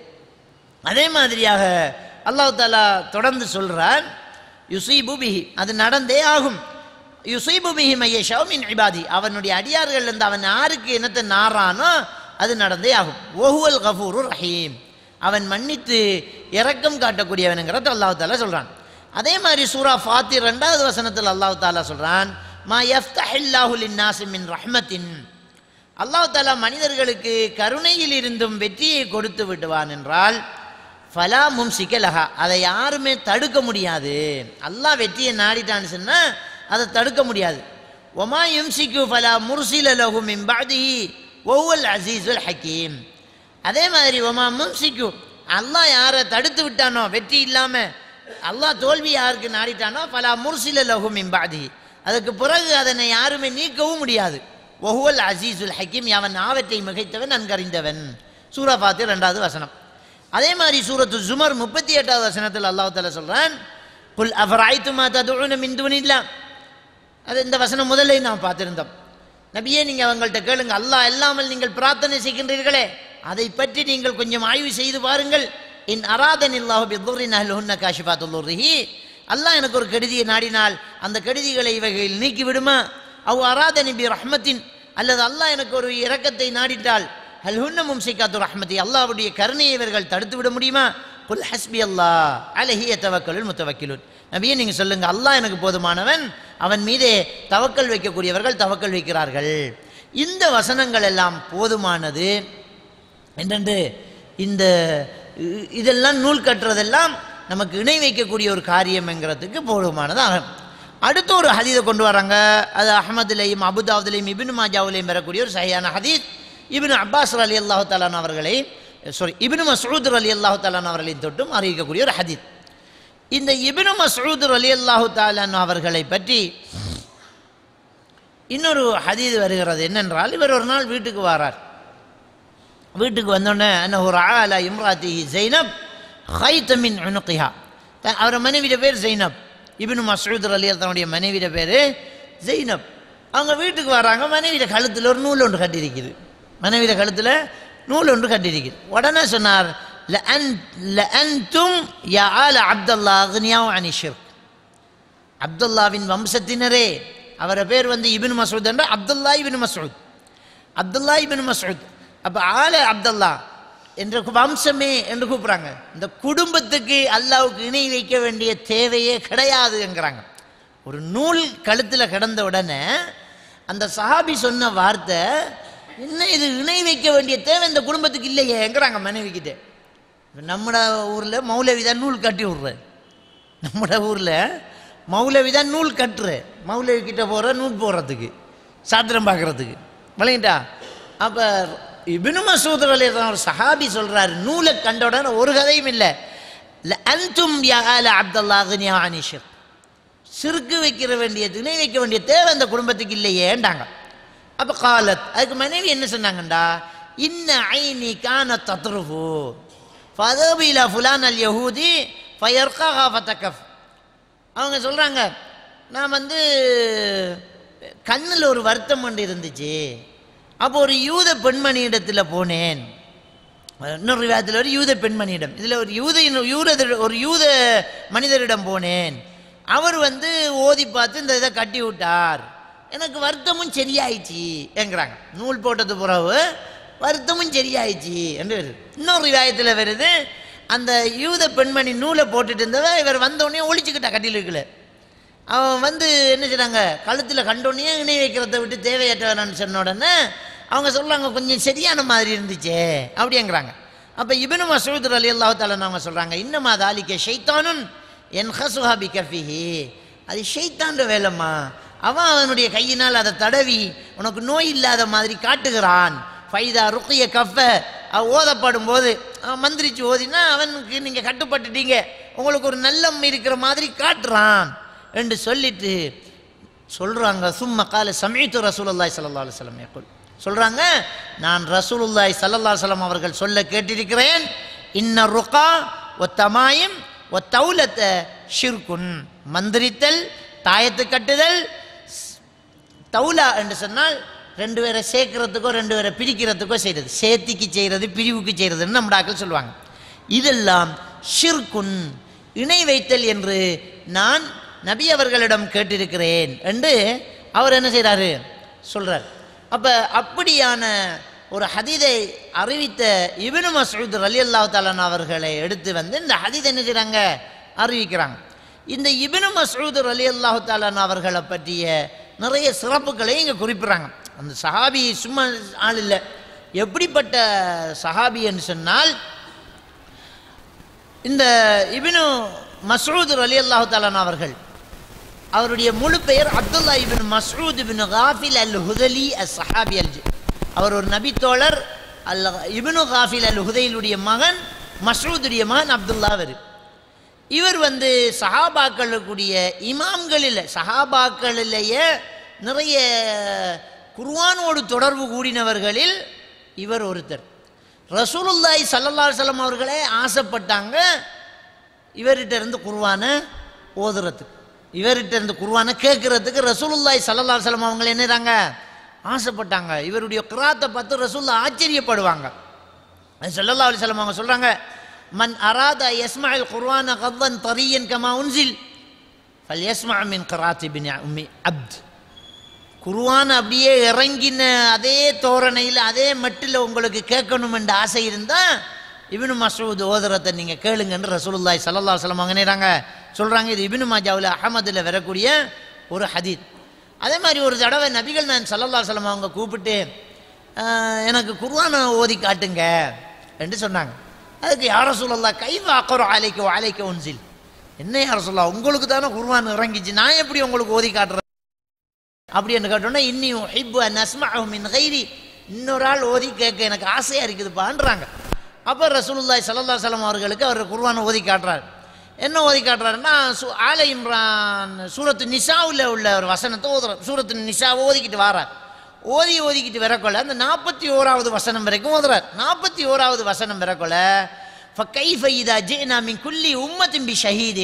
அதே மாதிரியாக அல்லாஹ் தாலா தொடர்ந்து சொல்றார் யுசீபு பிஹி அது நடந்தே ஆகும் யுசீபு பிஹி மையஷா மின் இபாதி அவனுடைய அடியார்கள் இருந்து அவன் யாருக்கு என்னத்தை நாறானோ அது நடந்தே ஆகும் ஒஹுவல் கஃபூரு ரஹீம் அவன் மன்னித்து இரக்கம் காட்டக்கூடியவனுங்கிறத அல்லாஹ் தாலா சொல்றான் அதே மாதிரி சூரா ஃபாத்தி ரெண்டாவது வசனத்தில் அல்லாஹ் தாலா சொல்றான் மா யஃப்தஹில்லாஹு லின்னாசி மின் ரஹ்மத்தின் அல்லாஹ் தாலா மனிதர்களுக்கு கருணையில் இருந்தும் வெற்றியை கொடுத்து விடுவான் என்றால் ஃபலா மும்சிக்கலஹா அதை யாருமே தடுக்க முடியாது அல்லாஹ் வெற்றியை நாடிட்டான்னு சொன்னா அதை தடுக்க முடியாது ஒமா யும்சிக்கு ஃபலா முர்சில லஹு மின் பாதிஹி ஒவ்வொல் அசீசுல் ஹக்கீம் அதே மாதிரி ஒமா மும்சிக்கு அல்லாஹ் யாரை தடுத்து விட்டானோ வெற்றி இல்லாம அல்லாஹ் தோல்வி யாருக்கு நாடிட்டானோ ஃபலா முர்சில லஹு மின் பாதிஹி அதுக்கு பிறகு அதனை யாருமே நீக்கவும் முடியாது ஒஹுவல் அசீசுல் ஹக்கீம் அவன் ஆவற்றை மிகைத்தவன் நன்கறிந்தவன் சூரா ஃபாத்திர் ரெண்டாவது வசனம் அதே மாதிரி சூரத்து ஜுமர் முப்பத்தி எட்டாவது வசனத்தில் அல்லாஹ் தாலா சொல்றான் குல் அஃபராய்த்து மா ததுஉன மின் துனில்லா அது இந்த வசனம் முதல்ல நாம் பார்த்திருந்தோம் நபியே நீங்கள் அவங்கள்ட்ட கேளுங்க அல்லாஹ் இல்லாமல் நீங்கள் பிரார்த்தனை செய்கின்றீர்களே அதை பற்றி நீங்கள் கொஞ்சம் ஆய்வு செய்து பாருங்கள் இன் அராதன் இல்லாஹு பிதுரின் அஹ்லுஹுன்ன காஷிஃபாத்துல்லுர்ரிஹி அல்லாஹ் எனக்கு ஒரு கெடுதியை நாடினால் அந்த கெடுதிகளை இவைகள் நீக்கி விடுமா அவ் அராதனி பி ரஹ்மத்தின் அல்லது அல்லாஹ் எனக்கு ஒரு இரக்கத்தை நாடிட்டால் ஹல் ஹுன்ன மும்சிகாத்து ரஹ்மதி அல்லாஹ்வுடைய கருணையை இவர்கள் தடுத்து விட முடியுமா குல் ஹஸ்பி அல்லாஹ் அலஹிய தவக்கலுல் முத்தவக்கிலுன் நபியே நீங்கள் சொல்லுங்க அல்லாஹ் எனக்கு போதுமானவன் அவன் மீதே தவக்கல் வைக்கக்கூடியவர்கள் தவக்கல் வைக்கிறார்கள் இந்த வசனங்கள் எல்லாம் போதுமானது என்னென்று இந்த இ- இதெல்லாம் நூல் கட்டுறதெல்லாம் நமக்கு இணை வைக்கக்கூடிய ஒரு காரியம்ங்கிறதுக்கு போதுமானதாகும் அடுத்த ஒரு ஹதீதை கொண்டு வராங்க அது அஹமதுலையும் அபுதாவுதுலையும் இபின் மாஜாவுலையும் பெறக்கூடிய ஒரு சரியான ஹதீத் இபின் அப்பாஸ் அலி அல்லாஹு தாலான் அவர்களை சாரி இபின் மசூத் அலி அல்லாஹு தாலான் அவர்களையும் தொட்டும் அறிவிக்கக்கூடிய ஒரு ஹதீத் இந்த இபின் மசூத் அலி அல்லாஹு தாலான் அவர்களை பற்றி இன்னொரு ஹதீது வருகிறது என்னென்றால் இவர் ஒரு நாள் வீட்டுக்கு வாரார் வீட்டுக்கு வந்தோடனே என்ன ஒரு ஆலா இம்ராத்தி ஜைனப் ஹைத்தமின் உனுக்கிஹா அவர மனைவியோட பேர் ஜைனப் இபின் மசூத் அலி தன்னுடைய மனைவியோட பேர் ஜைனப் அவங்க வீட்டுக்கு வராங்க மனைவியோட கழுத்தில் ஒரு நூல் ஒன்று கட்டியிருக்குது மனைவியோட கழுத்தில் நூல் ஒன்று கட்டியிருக்குது உடனே சொன்னார் லஅன்தும் யா ஆல அப்துல்லா அக்னியாவும் அனிஷிர் அப்துல்லாவின் வம்சத்தினரே அவரை பேர் வந்து இபின் மசூத் என்ற Abdullah ibn Masud Abdullah ibn Masud அப்போ ஆல அப்துல்லா என்ற வம்சமே என்று கூப்பிட்றாங்க இந்த குடும்பத்துக்கு அல்லாவுக்கு இணை வைக்க வேண்டிய தேவையே கிடையாதுங்கிறாங்க ஒரு நூல் கழுத்தில் கிடந்த உடனே அந்த சஹாபி சொன்ன வார்த்தை என்ன இது இணை வைக்க வேண்டிய தேவை இந்த குடும்பத்துக்கு இல்லையேங்கிறாங்க மனைவிக்கிட்ட நம்மட ஊரில் மௌலவி தான் நூல் கட்டி விட்றேன் நம்மட ஊரில் மௌலவி தான் நூல் கட்டுற மௌலவி கிட்ட போகிற நூல் போடுறதுக்கு சாத்திரம் பார்க்குறதுக்கு விளங்கிட்டா அப்போ இபினு மசூத் அலி ஒரு சஹாபி சொல்கிறாரு நூலை கண்ட உடனே ஒரு கதையும் இல்லை அன்தும் யால அப்துல்லாஹினியா அனிஷர் சிறுக்கு வைக்கிற வேண்டிய துணை வைக்க வேண்டிய தேவை அந்த குடும்பத்துக்கு இல்லையேண்டாங்க அப்போ காலத் அதுக்கு மனைவி என்ன சொன்னாங்கண்டா இன்ன ஐனி கான தத்ருஃபு ஃபதபில ஃபுலான் அல் யஹூதி ஃபயர்கா ஃபதகஃப் அவங்க சொல்கிறாங்க நான் வந்து கண்ணில் ஒரு வருத்தம் ஒன்று இருந்துச்சு அப்போ ஒரு யூத பெண்மணியிடத்தில் போனேன் இன்னொரு விவாதத்தில் ஒரு யூத பெண்மணியிடம் இதில் ஒரு யூத யூத ஒரு யூத மனிதரிடம் போனேன் அவர் வந்து ஓதி பார்த்து இந்த இதை கட்டி விட்டார் எனக்கு வருத்தமும் சரியாயிடுச்சு என்கிறாங்க நூல் போட்டது பிறகு வருத்தமும் சரியாயிடுச்சு என்று வருது இன்னொரு விவாதத்தில் வருது அந்த யூத பெண்மணி நூலை போட்டுட்டு இருந்தவ இவர் வந்தோடனே ஒழிச்சுக்கிட்டா கட்டிலுக்குள்ள அவன் வந்து என்ன செய்றாங்க கழுத்தில் கண்டோடனே இணை வைக்கிறத விட்டு தேவையற்றவனான்னு சொன்ன உடனே அவங்க சொல்கிறாங்க கொஞ்சம் சரியான மாதிரி இருந்துச்சே அப்படிங்கிறாங்க அப்போ இபினு மசூத் அலி அல்லாஹாலன்னு அவங்க சொல்கிறாங்க இன்னமா தாலிக்க ஷைத்தானுன் என் ஹசுஹாபி கஃபிஹி அது ஷைத்தான்ற வேலைம்மா அவன் அவனுடைய கையினால் அதை தடவி உனக்கு நோய் இல்லாத மாதிரி காட்டுகிறான் ஃபைதா ருக்கிய கஃப அவ ஓதப்படும் போது அவன் மந்திரிச்சு ஓதினா அவனுக்கு நீங்கள் கட்டுப்பட்டுட்டீங்க உங்களுக்கு ஒரு நல்லம் இருக்கிற மாதிரி காட்டுறான் என்று சொல்லிட்டு சொல்கிறாங்க சும்மா கால சமயத்து ரசூலுல்லாய் சல்லா அலுவலம் ஏக்குள் சொல்கிறாங்க நான் ரசூலுல்லாய் சல்லல்லா சலம் அவர்கள் சொல்ல கேட்டிருக்கிறேன் இன்ன ருக்கா ஒ தமாயும் ஒ தௌலத்தை ஷிர்குன் மந்திரித்தல் தாயத்து கட்டுதல் தௌலா என்று சொன்னால் ரெண்டு பேரை சேர்க்கறதுக்கோ ரெண்டு பேரை பிரிக்கிறதுக்கோ செய்கிறது சேர்த்திக்கு செய்கிறது பிரிவுக்கு செய்கிறதுன்னு நம்மடாக்கள் சொல்லுவாங்க இதெல்லாம் ஷிர்குன் இணை வைத்தல் என்று நான் நபி அவர்களிடம் கேட்டிருக்கிறேன் என்று அவர் என்ன செய்கிறாரு சொல்கிறார் அப்போ அப்படியான ஒரு ஹதீதை அறிவித்த இபினு மசூத் அலி அல்லாஹ் தாலான் அவர்களை எடுத்து வந்து இந்த ஹதீதை என்ன செய்கிறாங்க அறிவிக்கிறாங்க இந்த இபினு மசூத் அலி அல்லாஹு தாலான் அவர்களை பற்றிய நிறைய சிறப்புகளை இங்கே குறிப்பிட்றாங்க அந்த சஹாபி சும்மா ஆள் இல்லை எப்படிப்பட்ட சஹாபி என்று சொன்னால் இந்த இபினு மசூத் அலி அல்லாஹு தாலான் அவர்கள் அவருடைய முழு பெயர் Abdullah ibn Masud ibn Ghafil al Hudhali al Sahabi al அவர் ஒரு நபித்தோழர் அல் இபினு காஃபில் அல் ஹுதைலுடைய மகன் மசூதுடைய மகன் அப்துல்லா அவர் இவர் வந்து சஹாபாக்களுக்குரிய இமாம்களில் சஹாபாக்களிலேயே நிறைய குர்வானோடு தொடர்பு கூடினவர்களில் இவர் ஒருத்தர் ரசூலுல்லாய் சல்லல்லா சலம் அவர்களே ஆசைப்பட்டாங்க இவர்கிட்ட இருந்து குர்வானை ஓதுறதுக்கு இவர்கிட்ட இருந்து குர்வானை கேட்கறதுக்கு ரசூலுல்லாய் சல்லல்லா சலம் அவங்க என்னறாங்க ஆசைப்பட்டாங்க இவருடைய கிராத்தை பார்த்து ரசூல்லா ஆச்சரியப்படுவாங்க அது சல்லல்லா அலிஸ்லாம் அவங்க சொல்கிறாங்க மன் அராத யஸ்மாயில் குர்வான கவ்வன் தரியன் கமா உன்சில் ஃபல் யஸ்மா மின் கராத்தி பின் உம்மி அப்த் குருவான் அப்படியே இறங்கின அதே தோரணையில் அதே மட்டில் உங்களுக்கு கேட்கணுமென்ற ஆசை இருந்தால் இபினு மசூத் ஓதுறத்தை நீங்கள் கேளுங்கன்னு ரசூலுல்லாய் சல்லல்லா சொல்லம் அங்கேறாங்க சொல்கிறாங்க இது இபினு மாஜாவில் அகமதில் வரக்கூடிய ஒரு ஹதீத் அதே மாதிரி ஒரு தடவை நபிகள் நான் சல்லல்லா சொல்லம் அவங்க கூப்பிட்டு "ஆஹ், எனக்கு குர்ஆனை ஓதி காட்டுங்க என்று சொன்னாங்க அதுக்கு யார சொல்லல்லா கைவ அக்கரோ ஆலைக்கு ஆலைக்க ஒன்சில் என்ன யார சொல்லா உங்களுக்கு தானே குர்ஆன் இறங்கிச்சு நான் எப்படி உங்களுக்கு ஓதி காட்டுறேன் அப்படி என்று கேட்டோன்னா இன்னி ஹிப்பு நஸ்மஹு மின் கைரி இன்னொரு ஆள் ஓதி கேட்க எனக்கு ஆசையாக இருக்குதுப்பான்றாங்க அப்போ ரசூலுல்லாஹி ஸல்லல்லாஹு அலைஹி வஸல்லம் அவர்களுக்கு அவர் குர்ஆனை ஓதி காட்டுறார் என்ன ஓதி காட்டுறாருன்னா சு ஆல இம்ரான் சூரத்து நிஷாவில் உள்ள ஒரு வசனத்தை ஓதுறார் சூரத்து நிஷா ஓதிக்கிட்டு வாரார் ஓதி ஓதிக்கிட்டு வரக்கொள்ள அந்த நாற்பத்தி ஓராவது வசனம் வரைக்கும் ஓதுறார் நாற்பத்தி ஓராவது வசனம் வரக்கொள்ள فَكَيْفَ إِذَا جِئْنَا مِنْ كُلِّ أُمَّةٍ بِشَهِيدٍ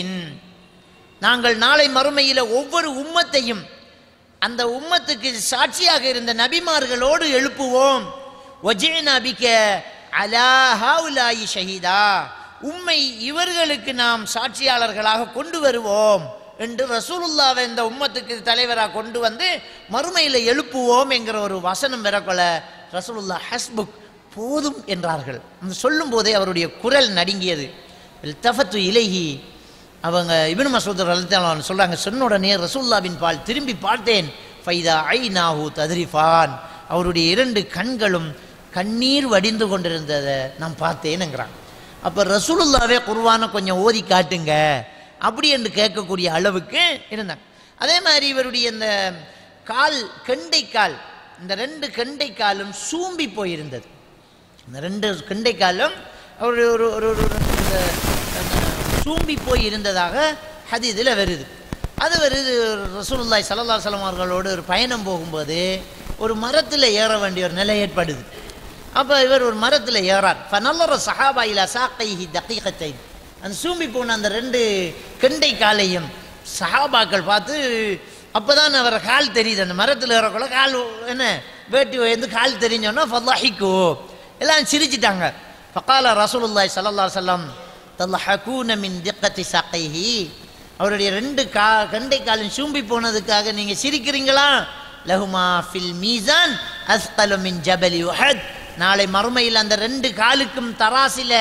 நாங்கள் நாளை மறுமையில் ஒவ்வொரு உம்மத்தையும் அந்த உம்மத்துக்கு சாட்சியாக இருந்த நபிமார்களோடு எழுப்புவோம் ஒஜேனா பிக்க அலா ஹாவுலாயி ஷஹீதா உம்மை இவர்களுக்கு நாம் சாட்சியாளர்களாக கொண்டு வருவோம் என்று ரசூலுல்லாவை இந்த உம்மத்துக்கு தலைவராக கொண்டு வந்து மறுமையில் எழுப்புவோம் என்கிற ஒரு வசனம் வரக்கொள்ள ரசூலுல்லா ஹஸ்புக் போதும் என்றார்கள் அந்த சொல்லும் போதே அவருடைய குரல் நடுங்கியது தஃபத்து இலகி அவங்க இபின் மசூத் ரலித்தாலும் சொல்கிறாங்க சொன்ன உடனே ரசூல்லாவின் பால் திரும்பி பார்த்தேன் ஃபைதா ஐ நாஹூ தத்ரிஃபான் அவருடைய இரண்டு கண்களும் கண்ணீர் வடிந்து கொண்டிருந்ததை நான் பார்த்தேனுங்கிறாங்க அப்போ ரசூலுல்லாவே குர்வானை கொஞ்சம் ஓதி காட்டுங்க அப்படி என்று கேட்கக்கூடிய அளவுக்கு இருந்தாங்க அதே மாதிரி இவருடைய இந்த கால் கெண்டை கால் இந்த ரெண்டு கெண்டை காலும் சூம்பி போயிருந்தது இந்த ரெண்டு கெண்டை காலும் ஒரு ஒரு ஒரு ஒரு இந்த அந்த சூம்பி போய் இருந்ததாக ஹதீதில் வருது அது வருது ரசூலுல்லாய் சல்லா சலம் அவர்களோடு ஒரு பயணம் போகும்போது ஒரு மரத்தில் ஏற வேண்டிய ஒரு நிலை ஏற்படுது அப்போ இவர் ஒரு மரத்தில் ஏறார் ஃபனல்லற சஹாபா இலா சாக்கைஹி தகீகத்தை அந்த சூம்பி போன அந்த ரெண்டு கெண்டை காலையும் சஹாபாக்கள் பார்த்து அப்பதான் அவர் கால் தெரியுது அந்த மரத்தில் ஏறக்குள்ள கால் என்ன வேட்டி வந்து கால் தெரிஞ்சோன்னா ஃபல்லாஹிக்கு எல்லாம் சிரிச்சிட்டாங்க ஃபகால ரசூலுல்லாய் சல்லா சொல்லம் தல்லஹகூன மின் திக்கத்தி சக்கைஹி அவருடைய ரெண்டு கா கண்டை காலும் சூம்பி போனதுக்காக நீங்க சிரிக்கிறீங்களா லஹுமா ஃபில் மீசான் அஸ்கலு மின் ஜபலி உஹத் நாளை மறுமையில் அந்த ரெண்டு காலுக்கும் தராசில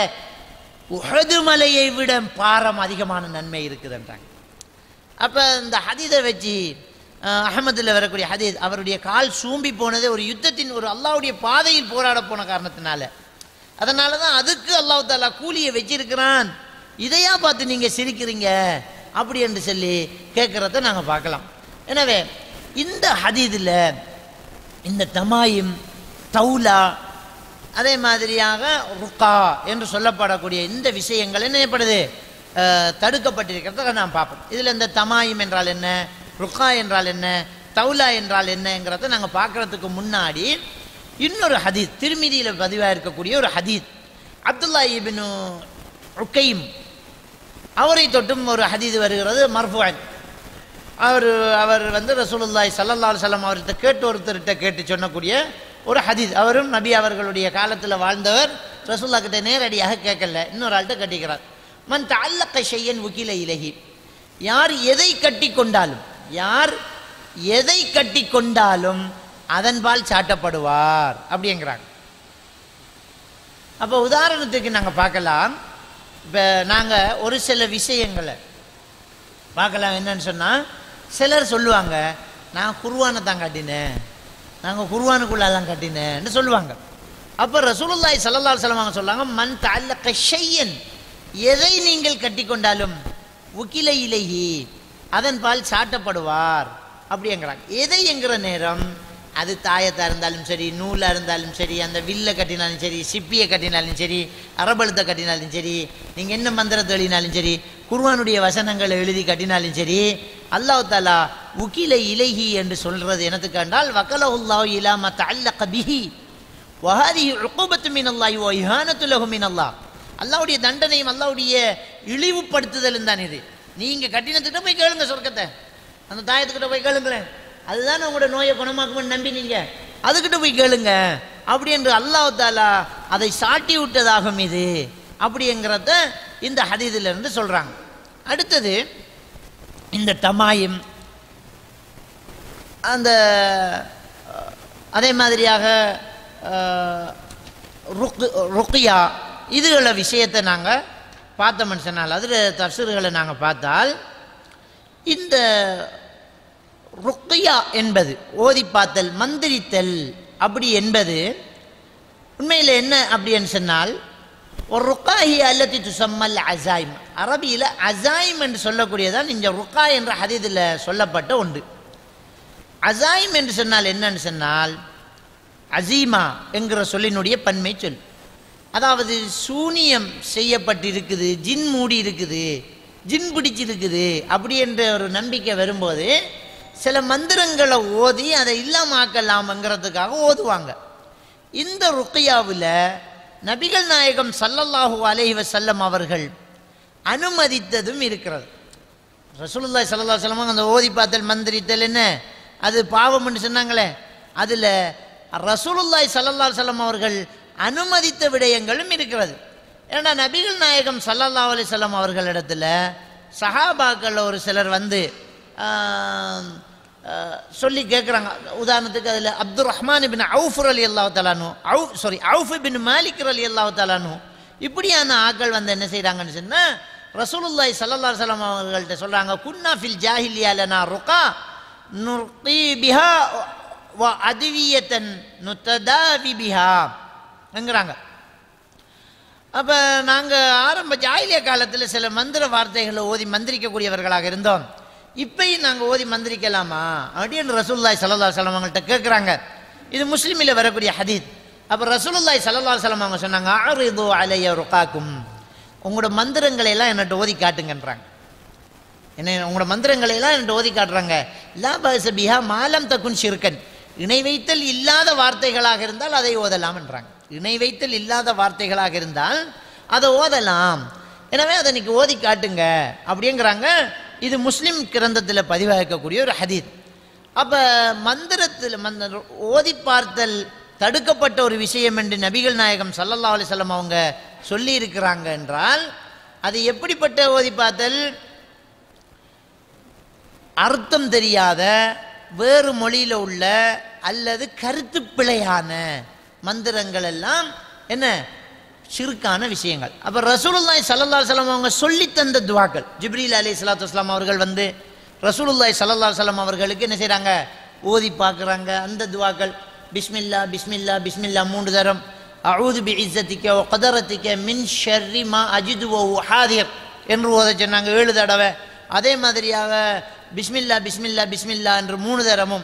உஹது மலையை விட பாரம் அதிகமான நன்மை இருக்குதுன்றாங்க அப்போ இந்த ஹதீதை வச்சு அஹ், அஹமதுல வரக்கூடிய ஹதீத் அவருடைய கால் சூம்பி போனது ஒரு யுத்தத்தின் ஒரு அல்லாஹ்வுடைய பாதையில் போராட போன காரணத்தினால அதனால தான் அதுக்கு அல்லாஹ் தாலா கூலியை வச்சிருக்கிறான் இதையா பார்த்து நீங்கள் சிரிக்கிறீங்க அப்படி என்று சொல்லி கேட்குறத நாங்கள் பார்க்கலாம் எனவே இந்த ஹதீதில் இந்த தமாயும் தௌலா அதே மாதிரியாக ருக்கா என்று சொல்லப்படக்கூடிய இந்த விஷயங்கள் என்ன செய்யப்படுது அஹ், தடுக்கப்பட்டிருக்கிறத நாம் பார்ப்போம் இதில் இந்த தமாயும் என்றால் என்ன ருக்கா என்றால் என்ன தௌலா என்றால் என்னங்கிறத நாங்கள் பார்க்கறதுக்கு முன்னாடி இன்னொரு ஹதீத் திருமிதியில் பதிவாக இருக்கக்கூடிய ஒரு ஹதீத் அப்துல்லா இபினு ருக்கைம் அவரை தொட்டும் ஒரு ஹதீது வருகிறது மர்ஃபுவன் அவர் அவர் வந்து ரசூலுல்லாஹி ஸல்லல்லாஹு அலைஹி வஸல்லம் அவர்கிட்ட கேட்டு ஒருத்தர்கிட்ட கேட்டு சொன்னக்கூடிய ஒரு ஹதீஸ் அவரும் நபி அவர்களுடைய காலத்தில் வாழ்ந்தவர் ரசூல்லா கிட்ட நேரடியாக கேட்கல இன்னொரு ஆள்கிட்ட கட்டிக்கிறார் மன் தஅல்லக ஷையன் உகில இலகி யார் எதை கட்டி கொண்டாலும் யார் எதை கட்டி கொண்டாலும் அதன்பால் சாட்டப்படுவார் அப்படிங்கிறாங்க அப்போ உதாரணத்துக்கு நாங்கள் பார்க்கலாம் இப்போ நாங்கள் ஒரு சில விஷயங்களை பார்க்கலாம் என்னன்னு சொன்னால் சிலர் சொல்லுவாங்க நான் குருவானை தான் கட்டினேன் நாங்கள் குருவானுக்குள்ளெல்லாம் கட்டினேன்னு சொல்லுவாங்க அப்போ ரசூலுல்லாய் சல்லல்லாஹு அலைஹி வஸல்லம் அவங்க சொல்லுவாங்க மன் தஅல்லக ஷையன் எதை நீங்கள் கட்டிக்கொண்டாலும் உக்கில இலைஹி அதன் பால் சாட்டப்படுவார் அப்படிங்கிறாங்க எதை என்கிற நேரம் அது தாயத்தாக இருந்தாலும் சரி நூலாக இருந்தாலும் சரி அந்த வில்லை கட்டினாலும் சரி சிப்பியை கட்டினாலும் சரி அரபழுத்தை கட்டினாலும் சரி நீங்கள் என்ன மந்திரத்தை எழுதினாலும் சரி குர்வானுடைய வசனங்களை எழுதி கட்டினாலும் சரி அல்லாஹ் தாலா உக்கில இலகி என்று சொல்றது எனக்கு கண்டால் வக்கலஹுல்லாஹு இலாம தஅல்லக பிஹி வஹாதி உக்குபத்து மின் அல்லாஹி வ இஹானத்து லஹு மின் அல்லாஹ் அல்லாஹ்வுடைய தண்டனையும் அல்லாஹ்வுடைய இழிவுபடுத்துதலும் தான் இது நீங்க கட்டினத்துக்கிட்ட போய் கேளுங்க சொர்க்கத்தை அந்த தாயத்துக்கிட்ட போய் கேளுங்களேன் அதுதான் உங்களோட நோயை குணமாக்கும்னு நம்பினீங்க அதுக்கிட்ட போய் கேளுங்க அப்படி என்று அல்லாஹ் தாலா அதை சாட்டி விட்டதாகும் இது அப்படிங்கிறத இந்த ஹதீதில் இருந்து சொல்றாங்க அடுத்தது இந்த தமாயும் அந்த அஹ், அதே மாதிரியாக அஹ், ருக்கு ருக்கியா இதுகள விஷயத்தை நாங்கள் பார்த்தோம்னு சொன்னால் அதில் தப்சீர்களை நாங்கள் பார்த்தால் இந்த ருக்கியா என்பது ஓதி பார்த்தல் மந்திரித்தல் அப்படி என்பது உண்மையில் என்ன அப்படின்னு சொன்னால் ஒரு ருக்காஹி அல்லத்தி துசம்மல் அசாயிம் அரபியில் அசாயிம் என்று சொல்லக்கூடியதான் இந்த ருக்கா என்ற ஹதீதில் சொல்லப்பட்ட ஒன்று அசாயிம் என்று சொன்னால் என்னன்னு சொன்னால் அசீமா என்கிற சொல்லினுடைய பன்மை சொல் அதாவது சூனியம் செய்யப்பட்டிருக்குது ஜின் மூடி இருக்குது ஜின் பிடிச்சிருக்குது அப்படி என்ற ஒரு நம்பிக்கை வரும்போது சில மந்திரங்களை ஓதி அதை இல்லாமாக்கலாம்ங்கிறதுக்காக ஓதுவாங்க இந்த ருக்கியாவில் நபிகள் நாயகம் சல்லல்லாஹு அலைஹி வஸல்லம் அவர்கள் அனுமதித்ததும் இருக்கிறது ரசூலுல்லாஹி ஸல்லல்லாஹு அலைஹி வஸல்லம் அந்த ஓதி பார்த்தல் மந்திரித்தல் என்ன அது பாவம்னு சொன்னாங்களே அதில் ரசூலுல்லாஹி ஸல்லல்லாஹு அலைஹி வஸல்லம் அவர்கள் அனுமதித்த விடயங்களும் இருக்கிறது ஏன்னா நபிகள் நாயகம் ஸல்லல்லாஹு அலைஹி வஸல்லம் அவர்களிடத்துல சஹாபாக்கள் ஒரு சிலர் வந்து ஆம், ஆ, சொல்லி கேட்குறாங்க உதாரணத்துக்கு அதில் அப்துல் ரஹ்மான் பின் அவுஃபர் அலி அல்லாஹ் தலானு Awf sorry Awf bin Malik அலி அல்லாஹ் தலானு இப்படியான ஆட்கள் வந்து என்ன செய்கிறாங்கன்னு சொன்னால் ரசூலுல்லாஹி ஸல்லல்லாஹு அலைஹி வஸல்லம் அவர்கள்ட்ட சொல்கிறாங்க குன்னா ஃபில் ஜாஹிலியா லனா ருகா நுர்கி பிஹா வ அதுவியத்தன் நுத்ததாவி பிஹா என்கிறாங்க அப்போ நாங்கள் ஆரம்ப ஜாயிலிய காலத்தில் சில மந்திர வார்த்தைகளை ஓதி மந்திரிக்கக்கூடியவர்களாக இருந்தோம் இப்பயும் நாங்கள் ஓதி மந்திரிக்கலாமா அப்படின்னு ரசூலுல்லாய் சல்லா சலம் அவங்கள்ட்ட கேட்குறாங்க இது முஸ்லீமில் வரக்கூடிய ஹதீத் அப்போ ரசூலுல்லாய் சல்லா சலம் அவங்க சொன்னாங்க ஆறு அலைய ருக்காக்கும் உங்களோட மந்திரங்களை எல்லாம் என்னட்ட ஓதி காட்டுங்கன்றாங்க என்ன உங்களோட மந்திரங்களை எல்லாம் என்கிட்ட ஓதி காட்டுறாங்க லா பஸ் பிஹா மாலம் தக்குன் ஷிர்கன் இணை வைத்தல் இல்லாத வார்த்தைகளாக இருந்தால் அதை ஓதலாம்ன்றாங்க இணை வைத்தல் இல்லாத வார்த்தைகளாக இருந்தால் அதை ஓதலாம் எனவே அதை இன்னைக்கு ஓதி காட்டுங்க அப்படிங்கிறாங்க இது முஸ்லிம் கிரந்தத்தில் பதிவாக்கக்கூடிய ஒரு ஹதீத் அப்போ மந்திரத்தில் மந்த ஓதி பார்த்தல் தடுக்கப்பட்ட ஒரு விஷயம் என்று நபிகள் நாயகம் சல்லல்லா அலிசல்லம் அவங்க சொல்லி இருக்கிறாங்க என்றால் அது எப்படிப்பட்ட ஓதி பார்த்தல் அர்த்தம் தெரியாத வேறு மொழியில் உள்ள அல்லது கருத்து பிழையான மந்திரங்கள் எல்லாம் என்ன சிறுக்கான விஷயங்கள் அப்போ ரசூலுல்லாய் சல்லல்லா சலம் அவங்க சொல்லி தந்த துவாக்கள் ஜிப்ரீல் அலி சலாத்து வஸ்லாம் அவர்கள் வந்து ரசூலுல்லாய் சல்லல்லா சலம் அவர்களுக்கு என்ன செய்கிறாங்க ஓதி பார்க்குறாங்க அந்த துவாக்கள் பிஸ்மில்லா பிஸ்மில்லா பிஸ்மில்லா மூன்று தரம் அவுது பி இஸ்ஸத்திக்க ஓ கதரத்திக்க மின் ஷர்ரி மா அஜிது ஓ ஹாதிர் என்று ஓத சொன்னாங்க ஏழு தடவை அதே மாதிரியாக பிஸ்மில்லா பிஸ்மில்லா பிஸ்மில்லா என்று மூணு தரமும்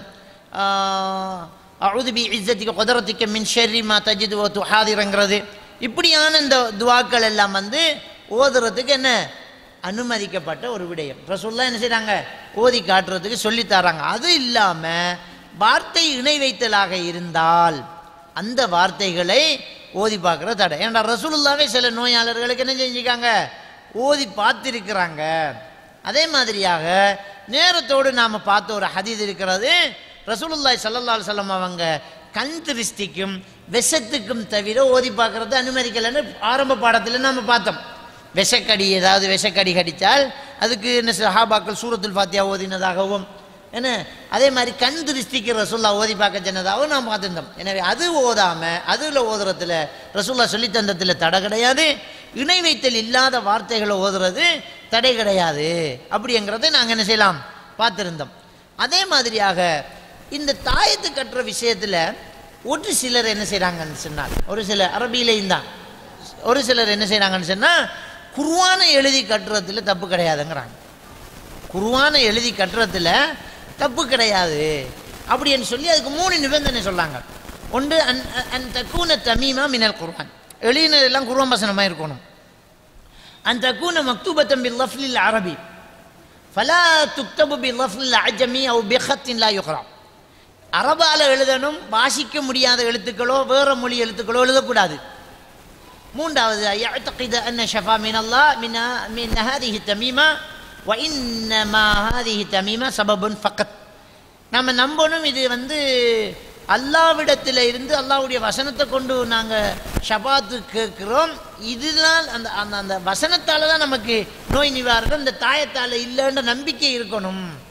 அழுது பி இஸ்ஸத்திக்க குதரத்திக்க மின் ஷெர்ரி மா தஜிது ஓ துஹாதிரங்கிறது இப்படியான இந்த துவாக்கள் எல்லாம் வந்து ஓதுறதுக்கு என்ன அனுமதிக்கப்பட்ட ஒரு விடயம் ரசூல்லா என்ன செய்கிறாங்க ஓதி காட்டுறதுக்கு சொல்லித் தராங்க அது இல்லாமல் வார்த்தை இணை வைத்தலாக இருந்தால் அந்த வார்த்தைகளை ஓதி பார்க்குற தடை ஏன்டா ரசூலுல்லாவே சில நோயாளர்களுக்கு என்ன செஞ்சுக்காங்க ஓதி பார்த்திருக்கிறாங்க அதே மாதிரியாக நேரத்தோடு நாம் பார்த்த ஒரு ஹதீஸ் இருக்கிறது ரசூலுல்லாய் சல்லல்லா சொல்லம் அவங்க கண் திருஷ்டிக்கும் விஷத்துக்கும் தவிர ஓதி பார்க்கறது அனுமதிக்கலைன்னு ஆரம்ப பாடத்தில் நாம் பார்த்தோம் விஷக்கடி ஏதாவது விஷக்கடி கடித்தால் அதுக்கு என்ன சஹாபாக்கள் சூரத்துல் ஃபாத்தியா ஓதினதாகவும் என்ன அதே மாதிரி கண் திருஷ்டிக்கு ரசூல்லா ஓதி பார்க்க சொன்னதாகவும் நாம் பார்த்துருந்தோம் எனவே அது ஓதாமல் அதில் ஓதுறதுல ரசூல்லா சொல்லி தந்தத்தில் தடை கிடையாது இணை வைத்தல் இல்லாத வார்த்தைகளை ஓதுறது தடை கிடையாது அப்படிங்கிறதை நாங்கள் என்ன செய்யலாம் பார்த்துருந்தோம் அதே மாதிரியாக இந்த தாயத்து கட்டுற விஷயத்தில் ஒரு சிலர் என்ன செய்கிறாங்கன்னு சொன்னால் ஒரு சில அரபியிலையும் தான் ஒரு சிலர் என்ன செய்கிறாங்கன்னு சொன்னால் குருவானை எழுதி கட்டுறதுல தப்பு கிடையாதுங்கிறாங்க குருவானை எழுதி கட்டுறதுல தப்பு கிடையாது அப்படின்னு சொல்லி அதுக்கு மூணு நிபந்தனை சொல்லாங்க ஒன்று அன் அன் தக்கூன தமீமா மினல் குர்ஆன் எழுதினதெல்லாம் குர்ஆன் வசனமாக இருக்கணும் அன் தக்கூன மக்தூபத்தம் பில் லஃப்லில் அரபி ஃபலா துக்தபு பி லஃப்லில் அஜமி அவு பிஹத்தின் லா யுக்ரா அரபால எழுதணும் வாசிக்க முடியாத எழுத்துக்களோ வேற மொழி எழுத்துக்களோ எழுதக்கூடாது மூன்றாவது يعتقد أن شفا من الله من من هذه التميمة وإنما هذه التميمة سبب فقط நம்ம நம்பணும் இது வந்து அல்லாவிடத்தில் இருந்து அல்லாவுடைய வசனத்தை கொண்டு நாங்கள் ஷபாத்து கேட்குறோம் இதுதான் அந்த அந்த அந்த வசனத்தால் தான் நமக்கு நோய் நிவாரணம் இந்த தாயத்தால் இல்லைன்ற நம்பிக்கை இருக்கணும்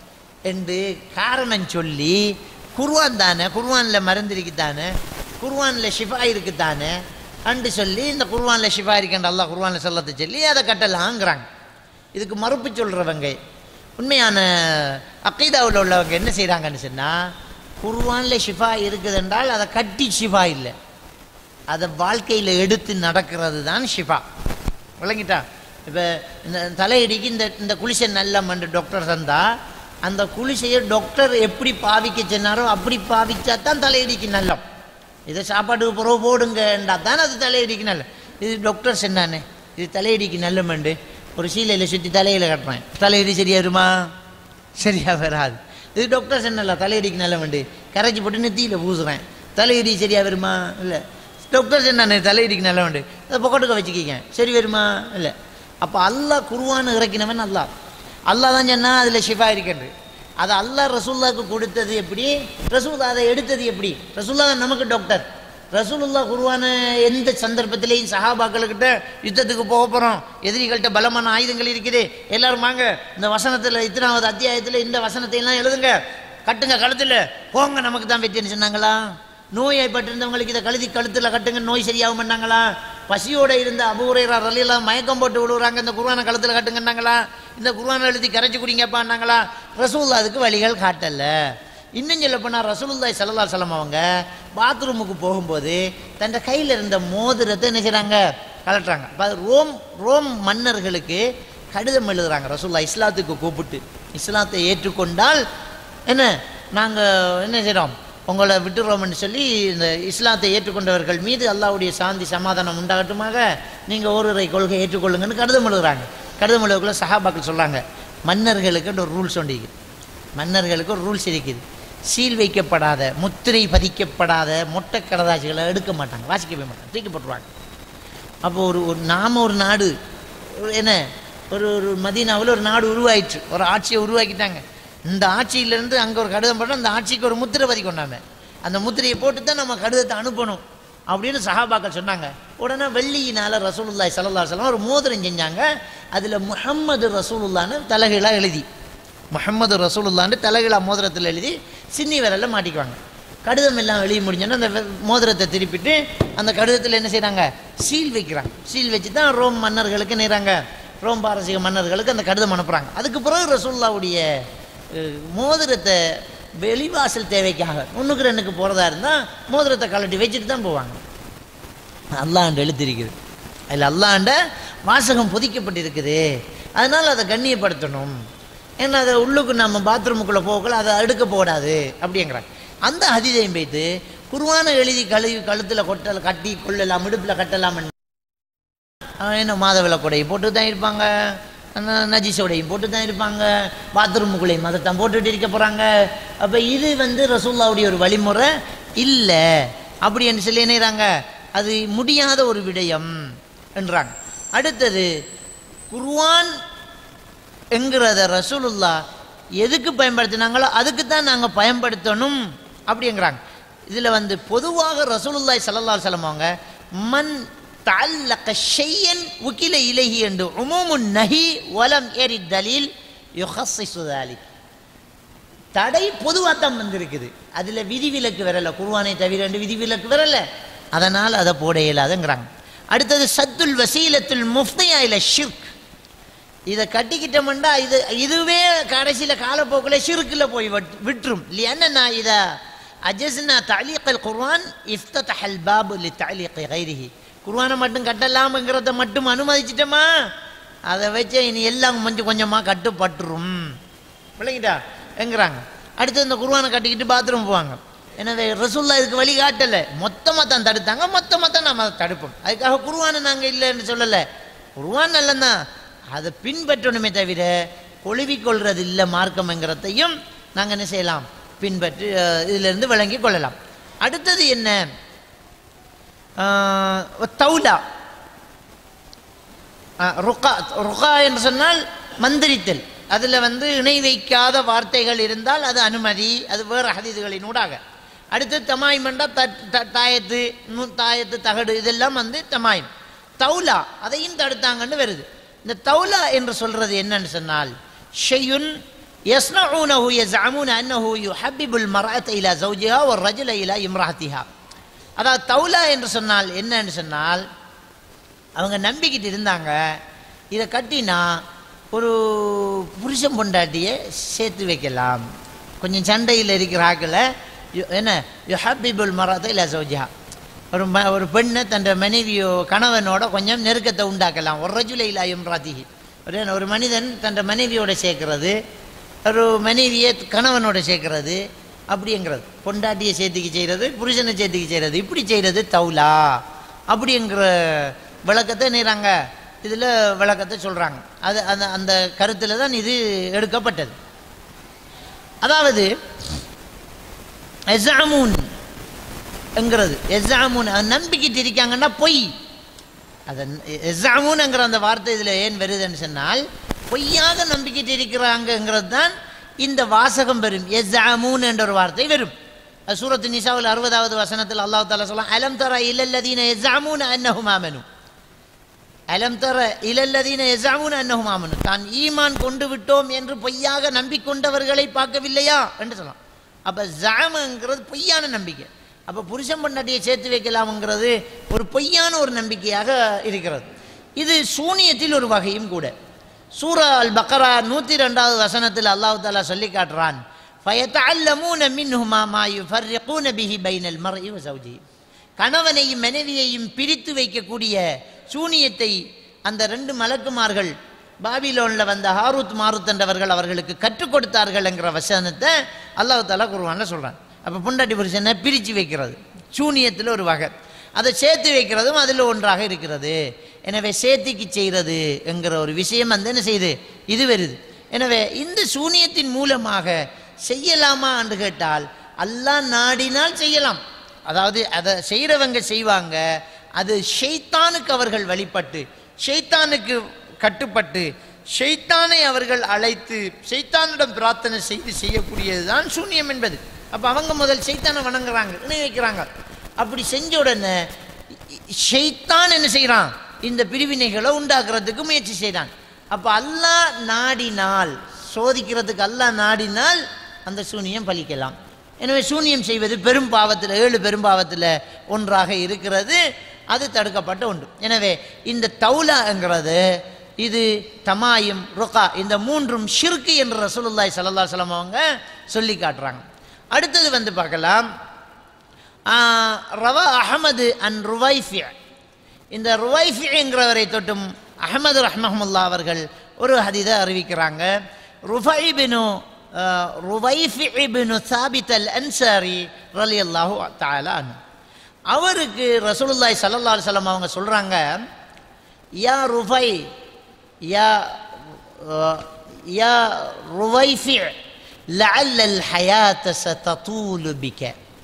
என்று காரணம் சொல்லி குர்வான் தானே குர்வானில் மருந்து இருக்குதானே குர்வானில் ஷிஃபா இருக்குதானே அண்டு சொல்லி இந்த குர்வானில் ஷிஃபா இருக்கின்ற அல்லாஹ் குர்வானில் சொல்லத்தை சொல்லி அதை கட்டலாங்கிறாங்க இதுக்கு மறுப்பு சொல்கிறவங்க உண்மையான அக்கீதாவில் உள்ளவங்க என்ன செய்கிறாங்கன்னு சொன்னால் குர்வானில் ஷிஃபா இருக்குது என்றால் அதை கட்டி ஷிஃபா இல்லை அதை வாழ்க்கையில் எடுத்து நடக்கிறது தான் ஷிஃபா விளங்கிட்டா இப்போ இந்த தலையடிக்கு இந்த இந்த குளிசை நல்ல மண்டு டாக்டர் தந்தா அந்த குளிசையை டாக்டர் எப்படி பாவிக்க சொன்னாரோ அப்படி பாவிச்சா தான் தலையடிக்கு நல்லம் இதை சாப்பாட்டுக்கு பிறகு போடுங்கன்றா தான் அது தலையடிக்கு நல்ல இது டாக்டர் சொன்னானே இது தலையடிக்கு நல்ல மண்டு ஒரு சீலையில் சுற்றி தலையில் கட்டுறேன் தலையடி சரியா வருமா சரியா வராது இது டாக்டர் சொன்னல தலையடிக்கு நல்ல மண்டு கரைச்சி போட்டு நெத்தியில் பூசுறேன் தலையடி சரியா வருமா இல்லை டாக்டர் சொன்னானே தலையடிக்கு நல்ல மண்டு அதை பொக்கட்டுக்க வச்சுக்கிங்க சரி வருமா இல்லை அப்போ அல்லாஹ் குருவான்னு இறக்கினவன் அல்லாஹ் அல்லாஹ் தான் சொன்னா அதில் ஷிஃபா இருக்கின்றது அதை அல்லாஹ் ரசூல்லாவுக்கு கொடுத்தது எப்படி ரசூல்லா அதை எடுத்தது எப்படி ரசூல்லா தான் நமக்கு டாக்டர் ரசூலுல்லா குருவான எந்த சந்தர்ப்பத்திலையும் சஹாபாக்களுக்கிட்ட யுத்தத்துக்கு போக போகிறோம் எதிரிகள்கிட்ட பலமான ஆயுதங்கள் இருக்குது எல்லாரும் வாங்க இந்த வசனத்தில் இத்தனாவது அத்தியாயத்தில் இந்த வசனத்தை எல்லாம் எழுதுங்க கட்டுங்க கழுத்தில் போங்க நமக்கு தான் வெற்றின்னு சொன்னாங்களா நோய்ப்பட்டிருந்தவங்களுக்கு இதை கழுதி கழுத்தில் கட்டுங்க நோய் சரியாகும் பண்ணாங்களா பசியோட இருந்த அபூரைரா ரலியெல்லாம் மயக்கம் போட்டு விழுவுறாங்க இந்த குருவானை கழுத்தில் கட்டுங்கன்னாங்களா இந்த குருவானை எழுதி கரைச்சி குடிங்கப்பான்னாங்களா ரசூல்லா அதுக்கு வழிகள் காட்டல இன்னும் சொல்ல போனால் ரசூலுல்லாய் சல்லா சலம் அவங்க பாத்ரூமுக்கு போகும்போது தன் கையில் இருந்த மோதிரத்தை என்ன செய்கிறாங்க கலட்டுறாங்க அப்போ அது ரோம் ரோம் மன்னர்களுக்கு கடிதம் எழுதுறாங்க ரசூல்லா இஸ்லாத்துக்கு கூப்பிட்டு இஸ்லாத்தை ஏற்றுக்கொண்டால் என்ன நாங்கள் என்ன செய்கிறோம் உங்களை விட்டுறோம்னு சொல்லி இந்த இஸ்லாத்தை ஏற்றுக்கொண்டவர்கள் மீது அல்லாஹ்வுடைய சாந்தி சமாதானம் உண்டாகட்டுமாக நீங்கள் ஓரிரை கொள்கை ஏற்றுக்கொள்ளுங்கன்னு கடிதம் எழுதுறாங்க கடிதம் எழுதுக்குள்ள சஹாபாக்கள் சொல்கிறாங்க மன்னர்களுக்கு ஒரு ரூல்ஸ் ஒன்று இருக்குது மன்னர்களுக்கு ஒரு ரூல்ஸ் இருக்குது சீல் வைக்கப்படாத முத்திரை பதிக்கப்படாத மொட்டை கடதாசிகளை எடுக்க மாட்டாங்க வாசிக்கவே மாட்டாங்க தூக்கி போட்டுருவாங்க அப்போ ஒரு ஒரு நாம ஒரு நாடு ஒரு என்ன ஒரு ஒரு மதீனாவில் ஒரு நாடு உருவாயிற்று ஒரு ஆட்சியை உருவாக்கிட்டாங்க இந்த ஆட்சியிலேருந்து அங்கே ஒரு கடிதம் போட்டோம் அந்த ஆட்சிக்கு ஒரு முத்திரை பதிக்கொண்டாங்க அந்த முத்திரையை போட்டு தான் நம்ம கடிதத்தை அனுப்பணும் அப்படின்னு சஹாபாக்கள் சொன்னாங்க உடனே வெள்ளியினால் ரசூலுல்லாய் சல்லா சலம் ஒரு மோதிரம் செஞ்சாங்க அதில் முஹம்மது ரசூலுல்லான்னு தலைகீழாக எழுதி முஹம்மது ரசூலுல்லான்னு தலைகீழா மோதிரத்தில் எழுதி சின்னி விரலில் மாட்டிக்குவாங்க கடிதம் எல்லாம் எழுதி முடிஞ்சோன்னா அந்த வெ- மோதிரத்தை திருப்பிட்டு அந்த கடிதத்தில் என்ன செய்கிறாங்க சீல் வைக்கிறாங்க சீல் வச்சு தான் ரோம் மன்னர்களுக்கு நேராங்க ரோம் பாரசீக மன்னர்களுக்கு அந்த கடிதம் அனுப்புகிறாங்க அதுக்கு பிறகு ரசூல்லாவுடைய அஹ், மோதிரத்தை வெளிவாசல் தேவைக்காக ஒன்றுக்கு ரெண்டுக்கு போகிறதா இருந்தால் மோதிரத்தை கழட்டி வச்சுட்டு தான் போவாங்க அல்லாண்டு எழுத்திருக்குது அதில் அல்லாண்ட வாசகம் பொதிக்கப்பட்டிருக்குது அதனால் அதை கண்ணியப்படுத்தணும் ஏன்னா அதை உள்ளுக்கு நம்ம பாத்ரூமுக்குள்ளே போகல அதை அடுக்க போடாது அப்படிங்கிறாங்க அந்த ஹதீதையும் வைத்து குருவான எழுதி கழுவி கழுத்தில் கொட்டல் கட்டி கொள்ளலாம் இடுப்பில் கட்டலாம் என்ன மாதவில கொடையை போட்டு தான் இருப்பாங்க ந- நஜிஸோடையும் போட்டு தான் இருப்பாங்க பாத்ரூமுக்குள்ளேயும் அதை தான் போட்டுட்டு இருக்க போகிறாங்க அப்போ இது வந்து ரசூல்லாவுடைய ஒரு வழிமுறை இல்லை அப்படி என்று சொல்லி என்னறாங்க அது முடியாத ஒரு விடயம் என்றாங்க அடுத்தது குர்ஆன் என்கிறத ரசூலுல்லா எதுக்கு பயன்படுத்தினாங்களோ அதுக்கு தான் நாங்கள் பயன்படுத்தணும் அப்படிங்கிறாங்க இதில் வந்து பொதுவாக ரசூலுல்லாய் ஸல்லல்லாஹு அலைஹி வஸல்லம் அவங்க மன் தஅல்லக ஷையன் உகில இலைஹி என்று உமூமுன் நஹி வலம் ஏரி தலீல் யுஹஸ்ஸிசு ذلك தடை பொதுவாக தான் வந்திருக்குது அதில் விதிவிலக்கு வரல குர்ஆனை தவிர ரெண்டு விதிவிலக்கு வரல அதனால் அதை போட இயலாதுங்கிறாங்க அடுத்தது சத்துல் வசீலத்துல் முஃப்தியா இல ஷிர்க் இதை கட்டிக்கிட்டோம்னா இது இதுவே கடைசியில் காலப்போக்கில் ஷிர்க்கில் போய் விட்- விட்டுரும் இல்லையா இதை அஜஸ்னா தாலீக்கல் குர்ஆன் இஃப்தஹல் பாபு லி தாலீக் கைரிஹி குர்ஆனை மட்டும் கட்டலாம்ங்கிறத மட்டும் அனுமதிச்சிட்டோமா அதை வச்சு இனி எல்லாம் கொஞ்சம் கொஞ்சமாக கட்டுப்பட்டுரும் விளங்கிட்டா எங்கிறாங்க அடுத்து இந்த குர்ஆனை கட்டிக்கிட்டு பாத்ரூம் போவாங்க எனவே ரசூல்லா இதுக்கு வழி காட்டலை மொத்தமாக தான் தடுத்தாங்க மொத்தமாக தான் நம்ம அதை தடுப்போம் அதுக்காக குர்ஆனை நாங்கள் இல்லைன்னு சொல்லலை குர்ஆன் நல்லதான் அதை பின்பற்றணுமே தவிர கொழுவிக்கொள்றது இல்லை மார்க்கம்ங்கிறதையும் நாங்கள் என்ன செய்யலாம் பின்பற்றி அஹ், இதிலிருந்து விளங்கி கொள்ளலாம் அடுத்தது என்ன ஆஹ், தௌலா ஆஹ், ருகா ருகா என்று சொன்னால் மந்திரித்தல் அதில் வந்து இணை வைக்காத வார்த்தைகள் இருந்தால் அது அனுமதி அது வேறு ஹதீதுகளின் ஊடாக அடுத்து தமாயம் என்றால் த- த- தாயத்து நு தாயத்து தகடு இதெல்லாம் வந்து தமாயம் தௌலா அதையும் தடுத்தாங்கன்னு வருது இந்த தௌலா என்று சொல்றது என்னன்னு சொன்னால் ஷெயுன் யஸ்னஊனஹு யஸ்அமூன அன்னஹு யுஹப்பிபுல் மர்அத இலா ஜௌஜிஹா ஒரு ரஜுல இலா இம்ராத்திஹா அதாவது தௌலா என்று சொன்னால் என்னன்னு சொன்னால் அவங்க நம்பிக்கிட்டு இருந்தாங்க இதை கட்டினா ஒரு புருஷன் பொண்டாட்டியை சேர்த்து வைக்கலாம் கொஞ்சம் சண்டையில் இருக்கிற ஆக்களை யு- என்ன யுஹப்பிபுல் மரத்தை இல்லை சௌஜிஹா ஒரு ம ஒரு பெண்ணை தன் மனைவியோ கணவனோட கொஞ்சம் நெருக்கத்தை உண்டாக்கலாம் ஒரு ரஜுலை இல்லா இம்ராத்திஹி ஒரு ஒரு மனிதன் தன் மனைவியோட சேர்க்கிறது ஒரு மனைவியை கணவனோட சேர்க்கிறது அப்படிங்கிறது பொண்டாட்டியை சேர்த்துக்கு செய்கிறது புருஷனை சேர்த்துக்கு செய்கிறது இப்படி செய்கிறது தௌலா அப்படிங்கிற விளக்கத்தை நீறாங்க இதில் விளக்கத்தை சொல்கிறாங்க அது அந்த அந்த கருத்தில் தான் இது எடுக்கப்பட்டது அதாவது எஸ்ஸாமூன் என்கிறது எஸ்ஸாமூன் அது நம்பிக்கிட்டு இருக்காங்கன்னா பொய் அதன் எஸ்ஸாமூன்ங்கிற அந்த வார்த்தை இதில் ஏன் வருதுன்னு சொன்னால் பொய்யாக நம்பிக்கிட்டு இருக்கிறாங்கங்கிறது தான் இந்த வாசகம் வரும் எஸ்ஸாமூன் என்ற ஒரு வார்த்தை வரும் அது சூரத்து நிசாவில் அறுபதாவது வசனத்தில் அல்லாஹ் தாலா சொல்லலாம் அலம் தர இல்லல்லதீன எஸ்ஸாமூன் அன்னஹும் ஆமனு அலம் தர இலல்லதீன எஸ்ஸாமூன் அன்னஹும் ஆமனு தான் ஈமான் கொண்டு விட்டோம் என்று பொய்யாக நம்பிக்கொண்டவர்களை பார்க்கவில்லையா என்று சொல்லலாம் அப்போ ஜாமங்கிறது பொய்யான நம்பிக்கை அப்போ புருஷன் பொண்டாட்டியை சேர்த்து வைக்கலாம்ங்கிறது ஒரு பொய்யான ஒரு நம்பிக்கையாக இருக்கிறது இது சூனியத்தில் ஒரு வகையும் கூட சூரா அல் பக்கரா நூற்றி ரெண்டாவது வசனத்தில் அல்லாஹ் தாலா சொல்லி காட்டுறான் فَيَتَعَلَّمُونَ مِنْهُمَا مَا يُفَرِّقُونَ بِهِ بَيْنَ الْمَرْءِ وَزَوْجِهِ கணவனையும் மனைவியையும் பிரித்து வைக்கக்கூடிய சூனியத்தை அந்த ரெண்டு மலக்குமார்கள் பாபிலோனில் வந்த ஹாரூத் மாருத் என்றவர்கள் அவர்களுக்கு கற்றுக் கொடுத்தார்கள் என்கிற வசனத்தை அல்லாஹ் தாலா குருவான்ல சொல்கிறான் அப்போ பொண்டாட்டி புருஷனை பிரித்து வைக்கிறது சூனியத்தில் ஒரு வகை அதை சேர்த்து வைக்கிறதும் அதில் ஒன்றாக இருக்கிறது எனவே சேர்த்திக்கு செய்கிறது என்கிற ஒரு விஷயம் வந்து என்ன செய்யுது இது வருது எனவே இந்த சூனியத்தின் மூலமாக செய்யலாமா என்று கேட்டால் அல்லாஹ் நாடினால் செய்யலாம் அதாவது அதை செய்கிறவங்க செய்வாங்க அது ஷெய்தானுக்கு அவர்கள் வழிபட்டு ஷெய்தானுக்கு கட்டுப்பட்டு ஷெய்தானை அவர்கள் அழைத்து ஷெய்தானிடம் பிரார்த்தனை செய்து செய்யக்கூடியது தான் சூன்யம் என்பது அப்போ அவங்க முதல் ஷெய்தானை வணங்குறாங்க இணை வைக்கிறாங்க அப்படி செஞ்ச உடனே ஷெய்தான் என்ன செய்கிறான் இந்த பிரிவினைகளை உண்டாக்குறதுக்கு முயற்சி செய்கிறான் அப்போ அல்லாஹ் நாடினால் சோதிக்கிறதுக்கு அல்லாஹ் நாடினால் அந்த சூனியம் பலிக்கலாம் எனவே சூனியம் செய்வது பெரும் பாவத்தில் ஏழு பெரும் பாவத்தில் ஒன்றாக இருக்கிறது அது தடுக்கப்பட்ட ஒன்று எனவே இந்த தௌலாங்கிறது இது தமாயும் ருகா இந்த மூன்றும் ஷிர்கு என்று ரசூலுல்லாய் சல்லா சலம் அவங்க சொல்லி காட்டுறாங்க அடுத்தது வந்து பார்க்கலாம் ஆஹ், ரவா அஹமது அன் ருவைஃபி இந்த ருவைஃபிங்கிறவரை தொட்டும் அஹமது ரஹ்மஹமுல்லா அவர்கள் ஒரு ஹதீதை அறிவிக்கிறாங்க ருஃபைபினு ருவைஃபிபினு சாபித் அல் அன்சாரி ரலி அல்லாஹு தாலா அவருக்கு ரசூலுல்லாய் சல்லா அலுவலம் அவங்க சொல்கிறாங்க யா ருஃபை யா அஹ், யா ருவைஃபி لعل الحياة ستطول بك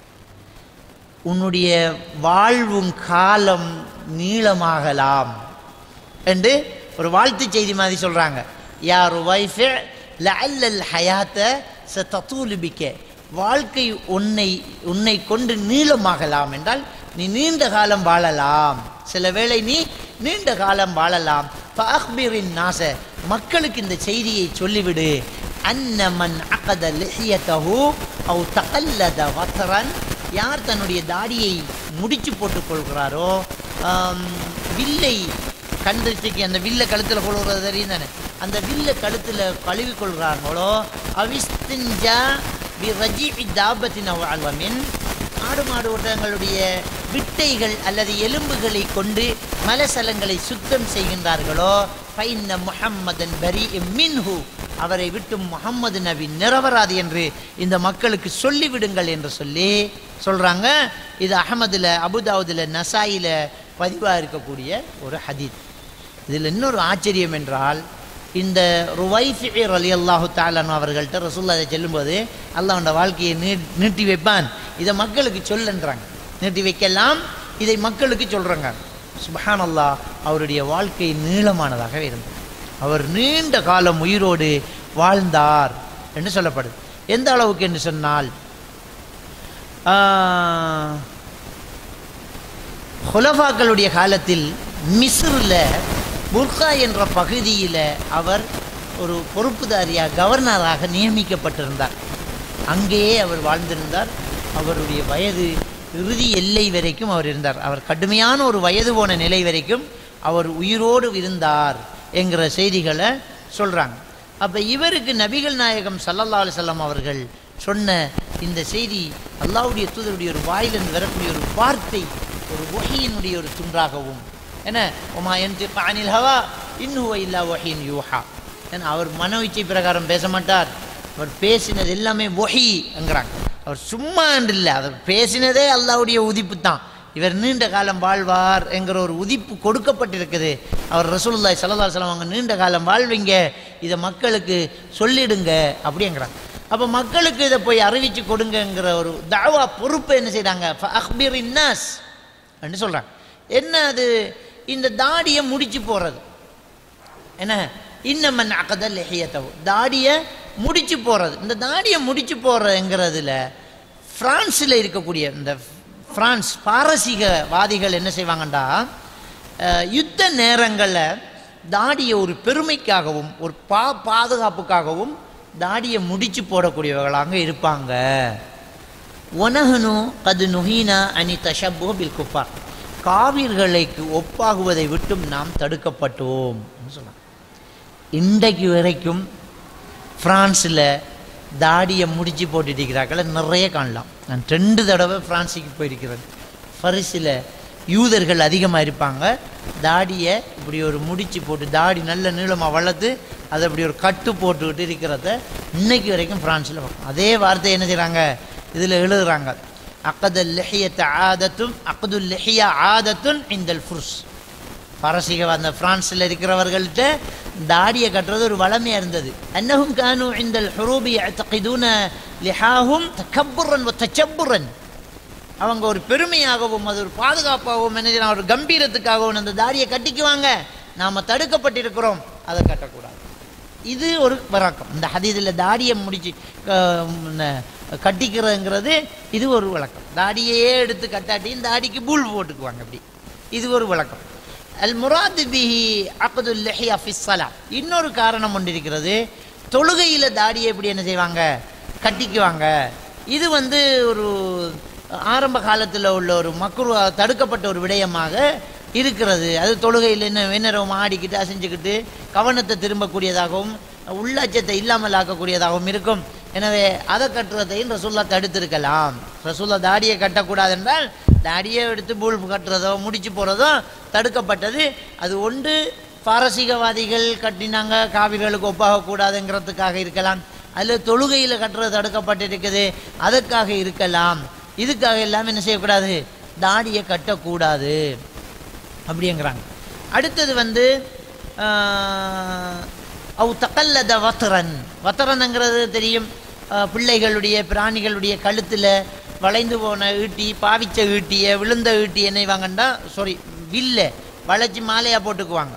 உன்னுடைய வாழ்வும் காலம் நீளமாகலாம் என்று ஒரு வாழ்த்து செய்தி மாதிரி சொல்கிறாங்க யார் வைஃபே லஅல்லல் ஹயாத்த ச தத்தூலுபிக்க வாழ்க்கை உன்னை உன்னை கொண்டு நீளமாகலாம் என்றால் நீ நீண்ட காலம் வாழலாம் சில வேளை நீ நீண்ட காலம் வாழலாம் ஃபஅக்பிரின் நாச மக்களுக்கு இந்த செய்தியை சொல்லிவிடு அன்ன மன் அகத லிஹியத்தஹு அவு தகல்லத வத்ரன் யார் தன்னுடைய தாடியை முடிச்சு போட்டுக் கொள்கிறாரோ ஆம், வில்லை கண்டிச்சுக்கு அந்த வில்லை கழுத்தில் கொள்கிறது தெரியும் தானே அந்த வில்லை கழுத்தில் கழுவி கொள்கிறாங்களோ அவிஸ்திஞ்சா பி ரஜி தாபத்தின் அல்வமின் ஆடு மாடு ஒட்டங்களுடைய விட்டைகள் அல்லது எலும்புகளை கொண்டு மலசலங்களை சுத்தம் செய்கின்றார்களோ ஃபைன்ன முஹம்மதன் பரி மின்ஹு அவரை விட்டு முகம்மது நபி நிரபராதி என்று இந்த மக்களுக்கு சொல்லிவிடுங்கள் என்று சொல்லி சொல்கிறாங்க இது அகமதில் அபுதாவுதில் நசாயில பதிவாக இருக்கக்கூடிய ஒரு ஹதீத் இதில் இன்னொரு ஆச்சரியம் என்றால் இந்த ருவைஃபிர் அலி அல்லாஹு தாலான் அவர்கள்ட்ட ரசூல்லா அதை சொல்லும்போது அல்லாஹ்வோட வாழ்க்கையை நீ நீட்டி வைப்பான் இதை மக்களுக்கு சொல்லுன்றாங்க நீட்டி வைக்கலாம் இதை மக்களுக்கு சொல்கிறாங்க சுபஹான் அல்லாஹ் அவருடைய வாழ்க்கை நீளமானதாக இருந்தது அவர் நீண்ட காலம் உயிரோடு வாழ்ந்தார் என்று சொல்லப்படுது எந்த அளவுக்கு என்று சொன்னால் ஆஹ், ஹுலஃபாக்களுடைய காலத்தில் மிஸ்ரில் புர்கா என்ற பகுதியில் அவர் ஒரு பொறுப்புதாரியாக கவர்னராக நியமிக்கப்பட்டிருந்தார் அங்கேயே அவர் வாழ்ந்திருந்தார் அவருடைய வயது இறுதி எல்லை வரைக்கும் அவர் இருந்தார் அவர் கடுமையான ஒரு வயது போன நிலை வரைக்கும் அவர் உயிரோடு இருந்தார் என்கிற செய்திகளை சொல்கிறாங்க அப்போ இவருக்கு நபிகள் நாயகம் சல்லல்லா அலுவலம் அவர்கள் சொன்ன இந்த செய்தி அல்லாவுடைய தூதருடைய ஒரு வாயிலிருந்து வரக்கூடிய ஒரு வார்த்தை ஒரு ஒஹியினுடைய ஒரு துன்றாகவும் என்ன ஒமா என் அனில் ஹவா இன்னுவ இல்லா ஒஹின் யூஹா ஏன்னா அவர் மன இச்சை பிரகாரம் பேச மாட்டார் அவர் பேசினது எல்லாமே ஒஹிங்கிறாங்க அவர் சும்மா இல்லை அவர் பேசினதே அல்லாவுடைய உதிப்பு தான் இவர் நீண்ட காலம் வாழ்வார் என்கிற ஒரு உதிப்பு கொடுக்கப்பட்டிருக்குது அவர் ரசூலுல்லாய் சல்லா சலம் அவங்க நீண்ட காலம் வாழ்வீங்க இதை மக்களுக்கு சொல்லிடுங்க அப்படிங்கிறாங்க அப்போ மக்களுக்கு இதை போய் அறிவித்து கொடுங்கங்கிற ஒரு தாவா பொறுப்பை என்ன செய்கிறாங்க அக்பீர் இன்னாஸ் அப்படின்னு சொல்கிறாங்க என்ன அது இந்த தாடியை முடிச்சு போகிறது என்ன இன்னமன் அகதல் லெஹியத்தவு தாடியை முடிச்சு போகிறது இந்த தாடியை முடிச்சு போகிறதுங்கிறதுல ஃப்ரான்ஸில் இருக்கக்கூடிய இந்த ஃப்ரான்ஸ் பாரசீகவாதிகள் என்ன செய்வாங்கண்டா அஹ், யுத்த நேரங்களில் தாடியை ஒரு பெருமைக்காகவும் ஒரு பா பாதுகாப்புக்காகவும் தாடியை முடிச்சு போடக்கூடியவர்களாக இருப்பாங்க ஒனஹனு கது நுஹீனா அனி தஷப்பு பில் குஃபார் காவிர்களுக்கு ஒப்பாகுவதை விட்டும் நாம் தடுக்கப்பட்டோம் சொன்னாங்க இன்றைக்கு வரைக்கும் ஃப்ரான்ஸில் தாடியை முடிச்சு போட்டுட்டு இருக்கிறாக்களை நிறைய காணலாம் நான் ரெண்டு தடவை ஃப்ரான்ஸுக்கு போயிருக்கிறேன் பரிசில் யூதர்கள் அதிகமாக இருப்பாங்க தாடியை இப்படி ஒரு முடிச்சு போட்டு தாடி நல்ல நீளமாக வளர்த்து அதை அப்படி ஒரு கட்டு போட்டுக்கிட்டு இருக்கிறத இன்னைக்கு வரைக்கும் ஃப்ரான்ஸில் பார்க்கும் அதே வார்த்தை என்ன செய்கிறாங்க இதில் எழுதுறாங்க அக்கதல் லெஹியத்த ஆதத்தும் அக்கதுல் லெஹியா ஆதத்துன் இந்தல் ஃபுர்ஸ் பாரசீக அந்த பிரான்ஸில் இருக்கிறவர்கள்ட்ட தாடியை கட்டுறது ஒரு வளமையாக இருந்தது அன்னஹும் கானு இந்தல் ஹுரூபி தகிதூன லிஹாஹும் தக்கப்புரன் தச்சப்புரன் அவங்க ஒரு பெருமையாகவும் அது ஒரு பாதுகாப்பாகவும் என்ன செய்யலாம், ஒரு கம்பீரத்துக்காகவும் அந்த தாடியை கட்டிக்குவாங்க நாம் தடுக்கப்பட்டிருக்கிறோம் அதை கட்டக்கூடாது இது ஒரு வழக்கம் இந்த ஹதீதில் தாடியை முடிச்சு க- ந- கட்டிக்கிறதுங்கிறது இது ஒரு வழக்கம் தாடியையே எடுத்து கட்டாட்டியும் தாடிக்கு பூல் போட்டுக்குவாங்க அப்படி இது ஒரு வழக்கம் அல் முராது பிஹி அக்துல் லஹியா ஃபிஸ்ஸலா இன்னொரு காரணம் ஒன்று இருக்கிறது தொழுகையில் தாடியை எப்படி என்ன செய்வாங்க கட்டிக்குவாங்க இது வந்து ஒரு ஆரம்ப காலத்தில் உள்ள ஒரு மக்குரு தடுக்கப்பட்ட ஒரு விடயமாக இருக்கிறது அது தொழுகையில் என்ன வெண்ணரம் ஆடிக்கிட்டு அசைஞ்சுக்கிட்டு கவனத்தை திரும்பக்கூடியதாகவும் உள்ளச்சத்தை இல்லாமல் ஆக்கக்கூடியதாகவும் இருக்கும் எனவே அதை கட்டுறதையும் ரசூல்லா தடுத்திருக்கலாம் ரசூல்லா தாடியை கட்டக்கூடாது என்றால் தாடியை எடுத்து பூல் கட்டுறதோ முடிச்சு போகிறதோ தடுக்கப்பட்டது அது ஒன்று பாரசீகவாதிகள் கட்டினாங்க காவிர்களுக்கு ஒப்பாகக்கூடாதுங்கிறதுக்காக இருக்கலாம் அதில் தொழுகையில் கட்டுறது தடுக்கப்பட்டிருக்குது அதற்காக இருக்கலாம் இதுக்காக எல்லாமே என்ன செய்யக்கூடாது தாடியை கட்டக்கூடாது அப்படிங்கிறாங்க அடுத்தது வந்து ஆஹ், அவு தக்கல்லத வத்தரன் வத்தரனுங்கிறது தெரியும் ஆஹ், பிள்ளைகளுடைய பிராணிகளுடைய கழுத்தில் வளைந்து போன ஈட்டி பாவிச்ச ஈட்டியை விழுந்த ஈட்டி என்ன வாங்கண்டா சாரி வில்ல வளைச்சி மாலையாக போட்டுக்குவாங்க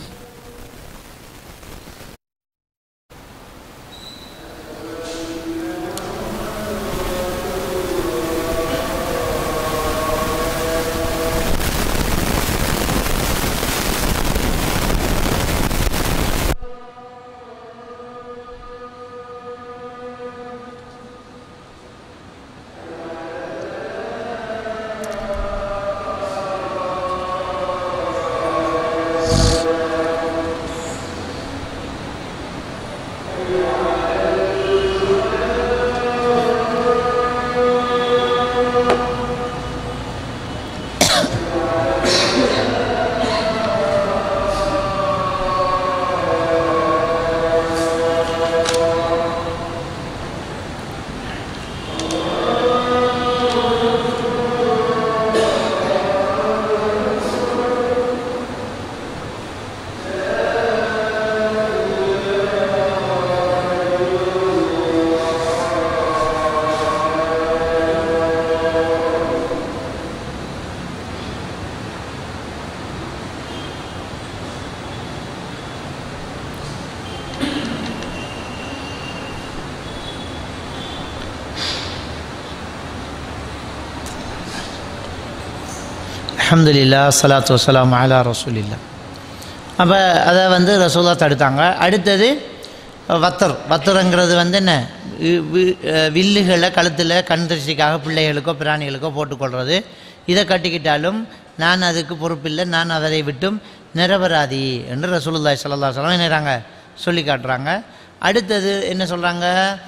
அல்ஹம்துலில்லா சலாத்து வசலாம் அலா ரசூலில்லா அப்போ அதை வந்து ரசூலா தடுத்தாங்க அடுத்தது வத்தர் வத்தருங்கிறது வந்து என்ன வி- வி- அஹ் வில்லுகளை கழுத்தில் கண் திருஷ்டிக்காக பிள்ளைகளுக்கோ பிராணிகளுக்கோ போட்டுக்கொள்வது இதை கட்டிக்கிட்டாலும் நான் அதுக்கு பொறுப்பில்லை நான் அதை விட்டும் நிரபராதி என்று ரசூலுல்லாஹி ஸல்லல்லாஹு அலைஹி வஸல்லம் என்னறாங்க சொல்லி காட்டுறாங்க அடுத்தது என்ன சொல்கிறாங்க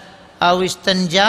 அவ் இஸ்தஞ்சா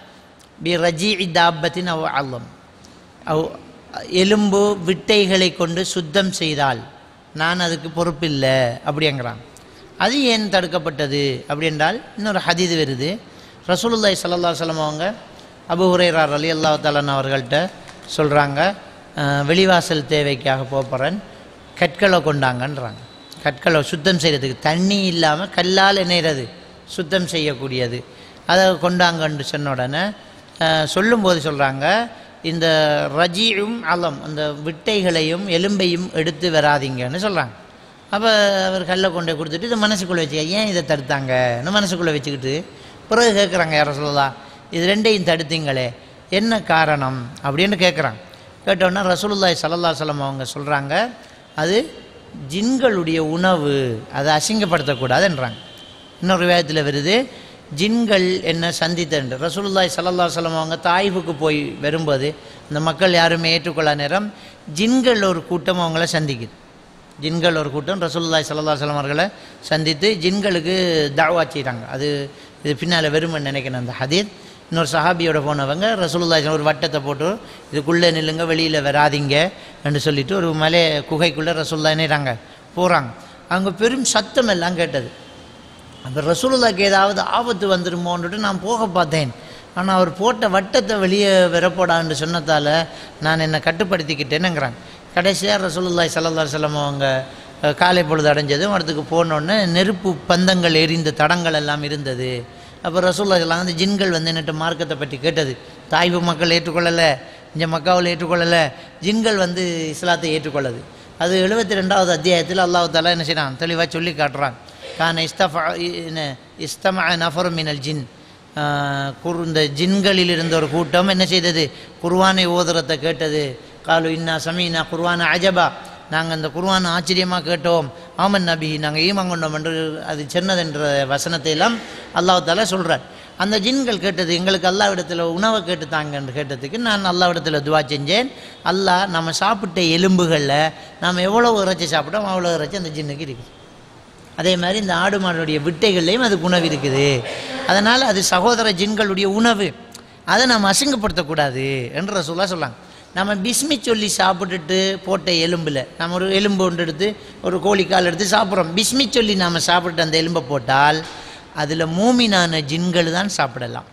பி ரஜி தாபத்தின் அவ் அல்லம் அவ் எலும்பு விட்டைகளை கொண்டு சுத்தம் செய்தால் நான் அதுக்கு பொறுப்பில்லை அப்படிங்கிறான் அது ஏன் தடுக்கப்பட்டது அப்படி என்றால் இன்னொரு ஹதீது வருது ரசூலுல்லாஹி ஸல்லல்லாஹு அலைஹி வஸல்லம் அவங்க அபு ஹுரைரார் அலி அல்லாஹ் தாலன் அவர்கள்ட்ட சொல்கிறாங்க வெளிவாசல் தேவைக்காக போகிறேன் கற்களை கொண்டாங்கன்றாங்க கற்களை சுத்தம் செய்கிறதுக்கு தண்ணி இல்லாமல் கல்லால் இணைகிறது சுத்தம் செய்யக்கூடியது அதை கொண்டாங்கன்னு சொன்ன உடனே அஹ், சொல்லும்போது சொல்கிறாங்க இந்த ரஜியும் அலம் அந்த விட்டைகளையும் எலும்பையும் எடுத்து வராதீங்கன்னு சொல்கிறாங்க அப்போ அவர் கல்லை கொண்டு போய் கொடுத்துட்டு இதை மனசுக்குள்ளே வச்சுக்க ஏன் இதை தடுத்தாங்கன்னு மனசுக்குள்ளே வச்சுக்கிட்டு பிறகு கேட்குறாங்க யார சொல்லலாம் இது ரெண்டையும் தடுத்தீங்களே என்ன காரணம் அப்படின்னு கேட்குறாங்க கேட்டோன்னா ரசூலுல்லாஹி ஸல்லல்லாஹு அலைஹி வஸல்லம் அவங்க சொல்கிறாங்க அது ஜின்களுடைய உணவு அதை அசிங்கப்படுத்தக்கூடாதுன்றாங்க இன்னொரு வேதத்தில் வருது ஜின்கள் என்ன சந்தித்தன்று ரசூலுல்லாஹி ஸல்லல்லாஹு அலைஹி வஸல்லம் அவங்க தாய்வுக்கு போய் வரும்போது அந்த மக்கள் யாருமே ஏற்றுக்கொள்ள நேரம் ஜின்கள் ஒரு கூட்டம் அவங்கள சந்திக்குது ஜின்கள் ஒரு கூட்டம் ரசூலுல்லாஹி ஸல்லல்லாஹு அலைஹி வஸல்லம் அவர்களை சந்தித்து ஜின்களுக்கு தாவா செய்கிறாங்க அது இது பின்னால் வருமன்னு நினைக்கிறேன் அந்த ஹதீத் இன்னொரு சஹாபியோட போனவங்க ரசூலுல்லாஹி ஒரு வட்டத்தை போட்டு இதுக்குள்ளே நில்லுங்க வெளியில் வராதீங்க என்று சொல்லிட்டு ஒரு மலை குகைக்குள்ளே ரசூல்லா என்னறாங்க போகிறாங்க அங்கே பெரும் சத்தம் எல்லாம் கேட்டது அப்போ ரசூலுல்லாக்கு ஏதாவது ஆபத்து வந்துருமோன்னுட்டு நான் போக பார்த்தேன் ஆனால் அவர் போட்ட வட்டத்தை வெளியே வரப்போடான்னு சொன்னதால் நான் என்னை கட்டுப்படுத்திக்கிட்டேனுங்கிறாங்க கடைசியாக ரசூலுல்லாய் ஸல்லல்லாஹு அலைஹி வஸல்லம் அவங்க அஹ், காலை பொழுது அடைஞ்சதும் இடத்துக்கு போனோடனே நெருப்பு பந்தங்கள் எரிந்த தடங்கள் எல்லாம் இருந்தது அப்போ ரசூல்லா எல்லாம் வந்து ஜின்கள் வந்து என்னட்ட மார்க்கத்தை பற்றி கேட்டது தாய்வு மக்கள் ஏற்றுக்கொள்ளலை இந்த மக்காவில் ஏற்றுக்கொள்ளலை ஜின்கள் வந்து இஸ்லாத்தை ஏற்றுக்கொள்ளது அது எழுபத்தி ரெண்டாவது அத்தியாயத்தில் அல்லாஹ் தாலா என்ன செய்யறான் தெளிவாக சொல்லி காட்டுறான் கான இஸ்தஃபா என்ன இஸ்தம நஃபரு மினல் ஜின் ஆஹ் குர் இந்த ஜின்களில் இருந்த ஒரு கூட்டம் என்ன செய்தது குர்வானை ஓதுறத்தை கேட்டது காலு இன்னா சமீனா குர்வான அஜபா நாங்கள் அந்த குர்வானை ஆச்சரியமாக கேட்டோம் ஆமன் நபி நாங்கள் ஈமங்கொண்டோம் என்று அது சொன்னதென்ற வசனத்தை எல்லாம் அல்லாஹ் தாலா சொல்கிறார் அந்த ஜின்கள் கேட்டது எங்களுக்கு அல்லாவிடத்தில் உணவை கேட்டு தாங்கன்னு கேட்டதுக்கு நான் அல்லாவிடத்தில் துவா செஞ்சேன் அல்லாஹ் நம்ம சாப்பிட்ட எலும்புகளில் நாம் எவ்வளோ இறைச்சி சாப்பிட்டோம் அவ்வளோ இறைச்சி அந்த ஜின்னுக்கு இருக்குது அதே மாதிரி இந்த ஆடு மாடுடைய விட்டைகள்லையும் அதுக்கு உணவு இருக்குது அதனால் அது சகோதர ஜின்களுடைய உணவு அதை நம்ம அசிங்கப்படுத்தக்கூடாது என்று ரசூலா சொல்லாங்க நம்ம பிஸ்மி சொல்லி சாப்பிட்டுட்டு போட்ட எலும்பில் நம்ம ஒரு எலும்பு ஒன்று எடுத்து ஒரு கோழிக்கால் எடுத்து சாப்பிட்றோம் பிஸ்மி சொல்லி நாம் சாப்பிட்டு அந்த எலும்பை போட்டால் அதில் மூமினான ஜின்கள் தான் சாப்பிடலாம்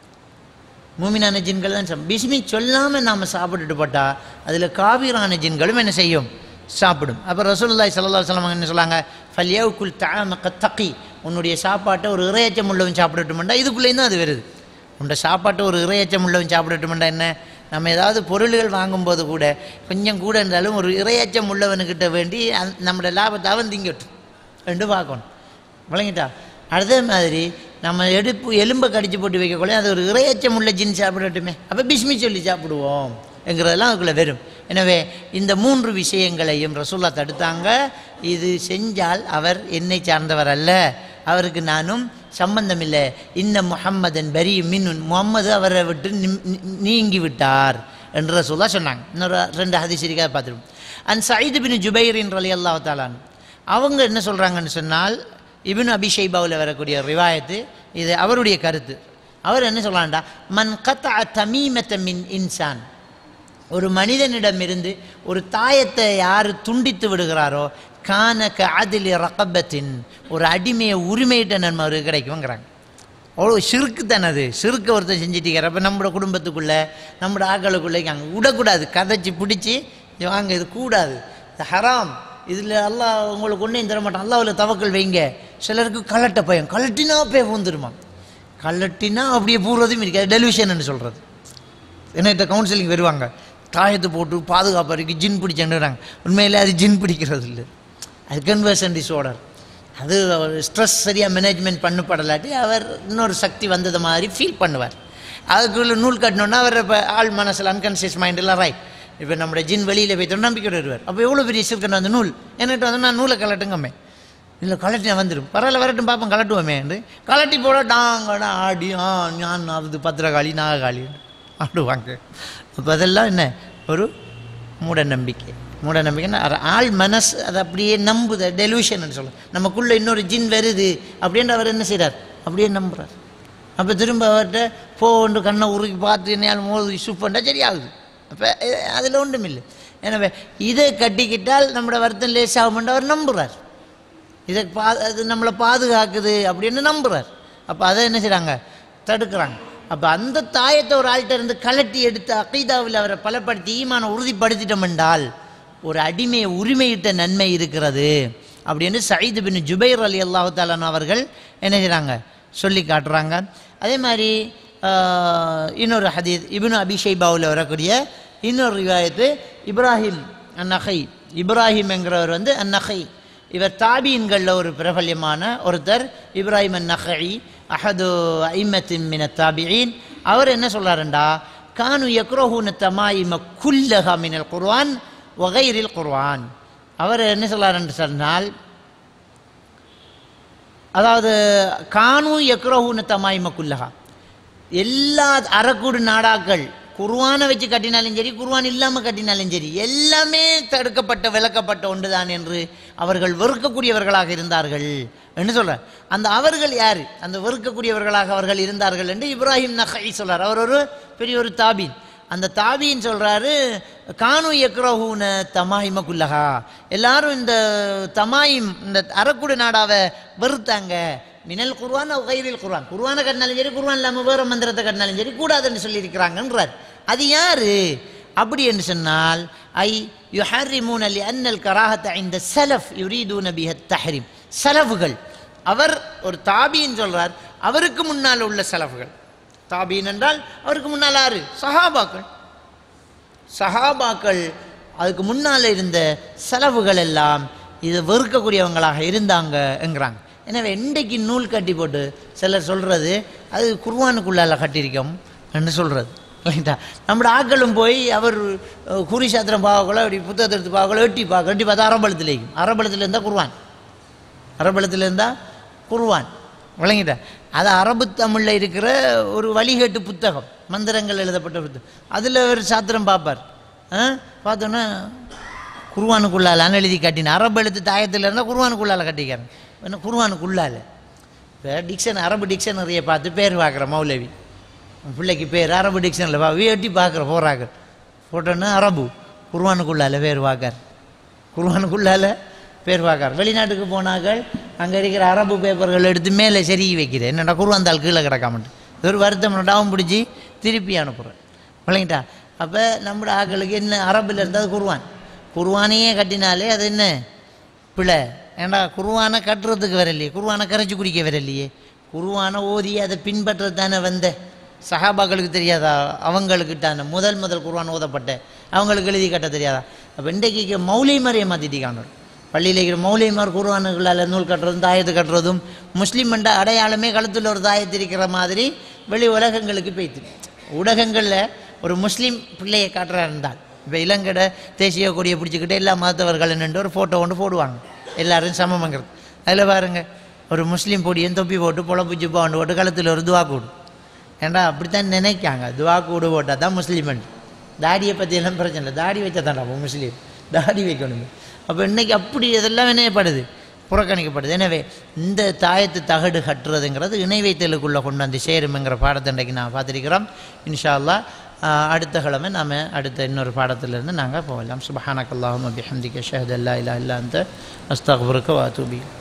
மூமினான ஜின்கள் தான் சாப்பிடும் பிஸ்மி சொல்லாமல் நாம் சாப்பிட்டுட்டு போட்டால் அதில் காவிரான ஜின்களும் என்ன செய்யும் சாப்பிடும் அப்போ ரசூலுல்லாஹி ஸல்லல்லாஹு அலைஹி வஸல்லம் என்ன சொல்லாங்க ஃபல்யவுக்குல் தஅமக தகி உன்னுடைய சாப்பாட்டை ஒரு இறையச்சம் உள்ளவன் சாப்பிடட்டுமெண்டா இதுக்குள்ளேயும் தான் அது வருது உன்னுடைய சாப்பாட்டை ஒரு இறையச்சம் உள்ளவன் சாப்பிடட்டுமெண்டா என்ன நம்ம ஏதாவது பொருள்கள் வாங்கும்போது கூட கொஞ்சம் கூட இருந்தாலும் ஒரு இறையச்சம் உள்ளவனுக்கிட்ட வேண்டி அந்த- நம்முடைய லாபத்தை அவன் திங்கட்டும் ரெண்டு பார்க்கணும் விளங்கிட்டா அதே மாதிரி நம்ம எடுப்பு எலும்பை கடிச்சு போட்டு வைக்கக்குள்ள அது ஒரு இறையச்சம் உள்ள ஜின் சாப்பிடட்டுமே அப்போ பிஸ்மி சொல்லி சாப்பிடுவோம் என்கிறதெல்லாம் அதுக்குள்ளே வரும் எனவே இந்த மூன்று விஷயங்களையும் ரசூல்லா தடுத்தாங்க இது செஞ்சால் அவர் என்னை சார்ந்தவர் அல்ல அவருக்கு நானும் சம்பந்தம் இல்லை இன்ன முஹம்மதன் பரி மின் முகம்மது அவரை விட்டு நிம்- நி- நீங்கி விட்டார் என்று ரசூல்லா சொன்னாங்க இன்னொரு ரெண்டு ஹதீசிரிக்காக பார்த்துருவோம் அன் சயீது பின் ஜுபைரின் ரலி அல்லாஹ் தாலான் அவங்க என்ன சொல்கிறாங்கன்னு சொன்னால் இப்னு அபி ஷைபாவில் வரக்கூடிய ரிவாயத்து இது அவருடைய கருத்து அவர் என்ன சொல்லலாம்டா மன் கத்த தமீமத்த மின் இன்சான் ஒரு மனிதனிடமிருந்து ஒரு தாயத்தை யார் துண்டித்து விடுகிறாரோ கான க அதில் ரகபத்தின் ஒரு அடிமையை உரிமையிட்ட நன்மை அவருக்கு கிடைக்குங்கிறாங்க அவ்வளோ சிறுக்கு தானே அது சிறுக்க ஒருத்தர் செஞ்சுட்டீங்க அப்போ நம்மளோட குடும்பத்துக்குள்ளே நம்மளோட ஆக்களுக்குள்ளே அங்கே விடக்கூடாது கதைச்சி பிடிச்சி "இங்க வாங்க இது கூடாது இது ஹராம் இதில் அல்லாஹ் உங்களுக்கு ஒன்றையும் தர மாட்டான் அல்லாஹ்வில் தவக்கல் வைங்க சிலருக்கு கலட்ட பயம் கலட்டினா போய் வந்துருமா கலட்டினா அப்படியே பூர்வதும் இருக்காது டெலிவிஷன் சொல்கிறது என்கிட்ட கவுன்சிலிங் வருவாங்க தாயத்தை போட்டு பாதுகாப்பறைக்கு ஜின் பிடிச்சேன்னுறாங்க உண்மையிலே அது ஜின் பிடிக்கிறது இல்லை அது கன்வர்ஷன் டிஸார்டர் அது ஸ்ட்ரெஸ் சரியாக மேனேஜ்மெண்ட் பண்ணப்படலாட்டி அவர் இன்னொரு சக்தி வந்தது மாதிரி ஃபீல் பண்ணுவார் அதுக்குள்ள நூல் கட்டணுன்னா அவர் இப்போ ஆள் மனசில் அன்கான்சியஸ் மைண்டெல்லாம் ரைட் இப்போ நம்மளோட ஜின் வெளியில் போய்த்தோம் நம்பிக்கையோடு வருவார் அப்போ எவ்வளோ பெரிய சிறுக்கணும் அந்த நூல் என்கிட்ட வந்து நான் நூலை கலட்டுங்கம்மே இல்லை கலட்டி வந்துடும் பரவாயில்ல வரட்டும் பார்ப்போம் கலட்டுவோமே என்று கலட்டி போட டாங்கடா ஆடி ஆ ஞான் அது பத்திரகாளி நாககாளி ஆடுவாங்க அப்போ அதெல்லாம் என்ன ஒரு மூட நம்பிக்கை மூட நம்பிக்கைன்னா அது ஆள் மனசு அதை அப்படியே நம்புத டெலூஷன் சொல்லும் நமக்குள்ளே இன்னொரு ஜின் வருது அப்படின்ற அவர் என்ன செய்கிறார் அப்படியே நம்புறார் அப்போ திரும்ப அவர்கிட்ட போன்று கண்ணை உருக்கி பார்த்து என்னையால் மோதி சூப் பண்ணா சரியாகுது அப்போ அதில் ஒன்றும் இல்லை எனவே இதை கட்டிக்கிட்டால் நம்மளோட வருத்தம் லேசாகும்னு அவர் நம்புகிறார் இதை பா அது நம்மளை பாதுகாக்குது அப்படின்னு நம்புகிறார் அப்போ அதை என்ன செய்கிறாங்க தடுக்கிறாங்க அப்போ அந்த தாயத்தை ஒரு ஆள்கிட்ட இருந்து கலட்டி எடுத்து அகைதாவில் அவரை பலப்படுத்தி ஈமான உறுதிப்படுத்திட்டோம் என்றால் ஒரு அடிமையை உரிமையிட்ட நன்மை இருக்கிறது அப்படின்னு சயீது பின் ஜுபைர் அலி அல்லாஹு தாலான் அவர்கள் என்ன செய்கிறாங்க சொல்லி காட்டுறாங்க அதே மாதிரி ஆஹ், இன்னொரு ஹதீத் இப்னு அபிஷைபாவில் வரக்கூடிய இன்னொரு ரிவாயத்து இப்ராஹிம் அந்நகை இப்ராஹிம் என்கிறவர் வந்து அந்நகை இவர் தாபீன்களில் ஒரு பிரபல்யமான ஒருத்தர் இப்ராஹிம் அந்நகை அஹது ஐமத்தின் மின தாபியின் அவர் என்ன சொல்றாருண்டா கானு யக்ரோஹூன தமாயிம குல்லஹா மினல் குர்ஆன் வகைரில் குர்ஆன் அவர் என்ன சொல்றாருன்னு சொன்னால் அதாவது கானு யக்ரஹூன தமாயிம குல்லஹா எல்லா அறக்கூடு நாடாக்கள் குர்ஆனை வச்சு கட்டினாலும் சரி குர்ஆன் இல்லாமல் கட்டினாலும் சரி எல்லாமே தடுக்கப்பட்ட விளக்கப்பட்ட ஒன்றுதான் என்று அவர்கள் வெறுக்கக்கூடியவர்களாக இருந்தார்கள் என்று சொல்றார் அந்த அவர்கள் யார் அந்த வெறுக்கக்கூடியவர்களாக அவர்கள் இருந்தார்கள் என்று இப்ராஹிம் நகை சொல்றார் அவர் ஒரு பெரிய ஒரு தாபீன் அந்த தாபின்னு சொல்றாரு கானு யக்ரஹூன தமாயிம குல்லஹா எல்லாரும் இந்த தமாயிம் இந்த அரக்குடு நாடாவை வெறுத்தாங்க மினல் குர்வான் கைரில் குர்வான் குர்வானை கட்டினாலும் சரி குர்வான் இல்லாமல் வேற மந்திரத்தை கட்டினாலும் சரி கூடாதுன்னு சொல்லியிருக்கிறாங்கன்றார் அது யாரு அப்படி என்று சொன்னால் ஐ யுஹர்ரிமூன் அலி அன்னல் கராஹத்தை இந்த சலஃப் யுரீதூன பிஹ தஹரிம் சலஃபுகள் அவர் ஒரு தாபின்னு சொல்றார் அவருக்கு முன்னால் உள்ள சலஃபுகள் தாபீன் என்றால் அவருக்கு முன்னால் யாரு சஹாபாக்கள் சஹாபாக்கள் அதுக்கு முன்னால் இருந்த செலவுகள் எல்லாம் இது வெறுக்கக்கூடியவங்களாக இருந்தாங்க என்கிறாங்க எனவே இன்றைக்கு நூல் கட்டி போட்டு சிலர் சொல்கிறது அது குர்வானுக்குள்ளால கட்டியிருக்கோம் என்று சொல்கிறது இல்லைங்களா நம்மளோட ஆக்களும் போய் அவர் அஹ், குறி சாத்திரம் பார்க்கக்குள்ள அப்படி புத்தகத்தை எடுத்து பார்க்கக்குள்ள எட்டி பார்க்க எட்டி பார்த்தா அரபலத்தில் இருக்கும் அரபலத்தில் இருந்தால் குர்வான் அரபலத்தில் இருந்தால் குர்வான் விளங்கிட்டா அது அரபு தமிழில் இருக்கிற ஒரு வழிகேட்டு புத்தகம் மந்திரங்கள் எழுதப்பட்ட புத்தகம் அதில் ஒரு சாத்திரம் பார்ப்பார் ஆ பார்த்தோன்னா குர்வானுக்குள்ளாலான்னு எழுதி காட்டின அரபு எழுத்து தாயத்தில் இருந்தால் குர்வானுக்குள்ளால கட்டிக்கிறேன் என்ன குர்வானுக்குள்ளால இப்போ டிக்ஷன் அரபு டிக்ஷனரியை பார்த்து பேர் பார்க்குற மௌலவி உன் பிள்ளைக்கு பேர் அரபு டிக்ஷனரில் பா எட்டி பார்க்குற போகிறாங்க போட்டோன்னா அரபு குர்வானுக்குள்ளால பேர் பார்க்கார் குர்வானுக்குள்ளால பேர் பார்க்கார் வெளிநாட்டுக்கு போனார்கள் அங்கே இருக்கிற அரபு பேப்பர்கள் எடுத்து மேலே செருகி வைக்கிறேன் என்னடா குருவாந்தாள் கீழே கிடக்காமட்டு இது ஒரு வருத்தம் டாவும் பிடிச்சி திருப்பி அனுப்புகிறேன் விளங்கிட்டா அப்போ நம்மளோட ஆக்களுக்கு என்ன அரபில் இருந்தால் குருவான் குருவானையே கட்டினாலே அது என்ன பிழை ஏண்டா குருவானை கட்டுறதுக்கு வரலையே குருவானை கரைச்சி குடிக்க வரலையே குருவானை ஓதி அதை பின்பற்றது தானே வந்த சஹாபாக்களுக்கு தெரியாதா அவங்களுக்கு தானே முதல் முதல் குர்ஆன் ஓதப்பட்ட அவங்களுக்கு எழுதி கட்ட தெரியாதா அப்போ இன்றைக்கு மௌலிமாரியை மாற்றிட்டிக்கான பள்ளியில் இருக்கிற மௌலிமார் குர்ஆனுகளால் நூல் கட்டுறதும் தாயத்து கட்டுறதும் முஸ்லீம் என்ற அடையாளமே கழுத்தில் ஒரு தாயத்து இருக்கிற மாதிரி வெளி உலகங்களுக்கு போய்த்து ஊடகங்களில் ஒரு முஸ்லீம் பிள்ளையை காட்டுறா இருந்தால் இப்போ இளங்கடை தேசிய கொடியை பிடிச்சிக்கிட்டு எல்லா மதத்தவர்கள் நின்று ஒரு ஃபோட்டோ ஒன்று போடுவாங்க எல்லாரும் சமமங்கிறது அதில் பாருங்க ஒரு முஸ்லீம் பொடியும் தொப்பி போட்டு பொழப்பு ஜிப்பா ஒன்று போட்டு கழுத்தில் ஒரு துவா கூடு ஏன்டா அப்படித்தான் நினைக்காங்க துவா கூடு போட்டால் தான் முஸ்லீம் தாடியை பற்றி எல்லாம் பிரச்சனை இல்லை தாடி வச்சா தான்டா அப்போ முஸ்லீம் தாடி வைக்கணும் அப்போ இன்னைக்கு அப்படி இதெல்லாம் வினையப்படுது புறக்கணிக்கப்படுது எனவே இந்த தாயத்து தகடு கட்டுறதுங்கிறது இணை வைத்தலுக்குள்ளே கொண்டு வந்து சேரும்ங்கிற பாடத்தை இன்றைக்கு நான் பார்த்துருக்கிறோம் இன்ஷா அல்லாஹ் ஆஹ், அடுத்த கிழமை நாம் அடுத்த இன்னொரு பாடத்திலிருந்து நாங்கள் போகலாம் சுபஹானக்கல்லாஹும் அபிஹம்திக ஷஹத் அல்லா இல்லா இல்லா அந்த அஸ்தாக்புருக்கு வாத்துபி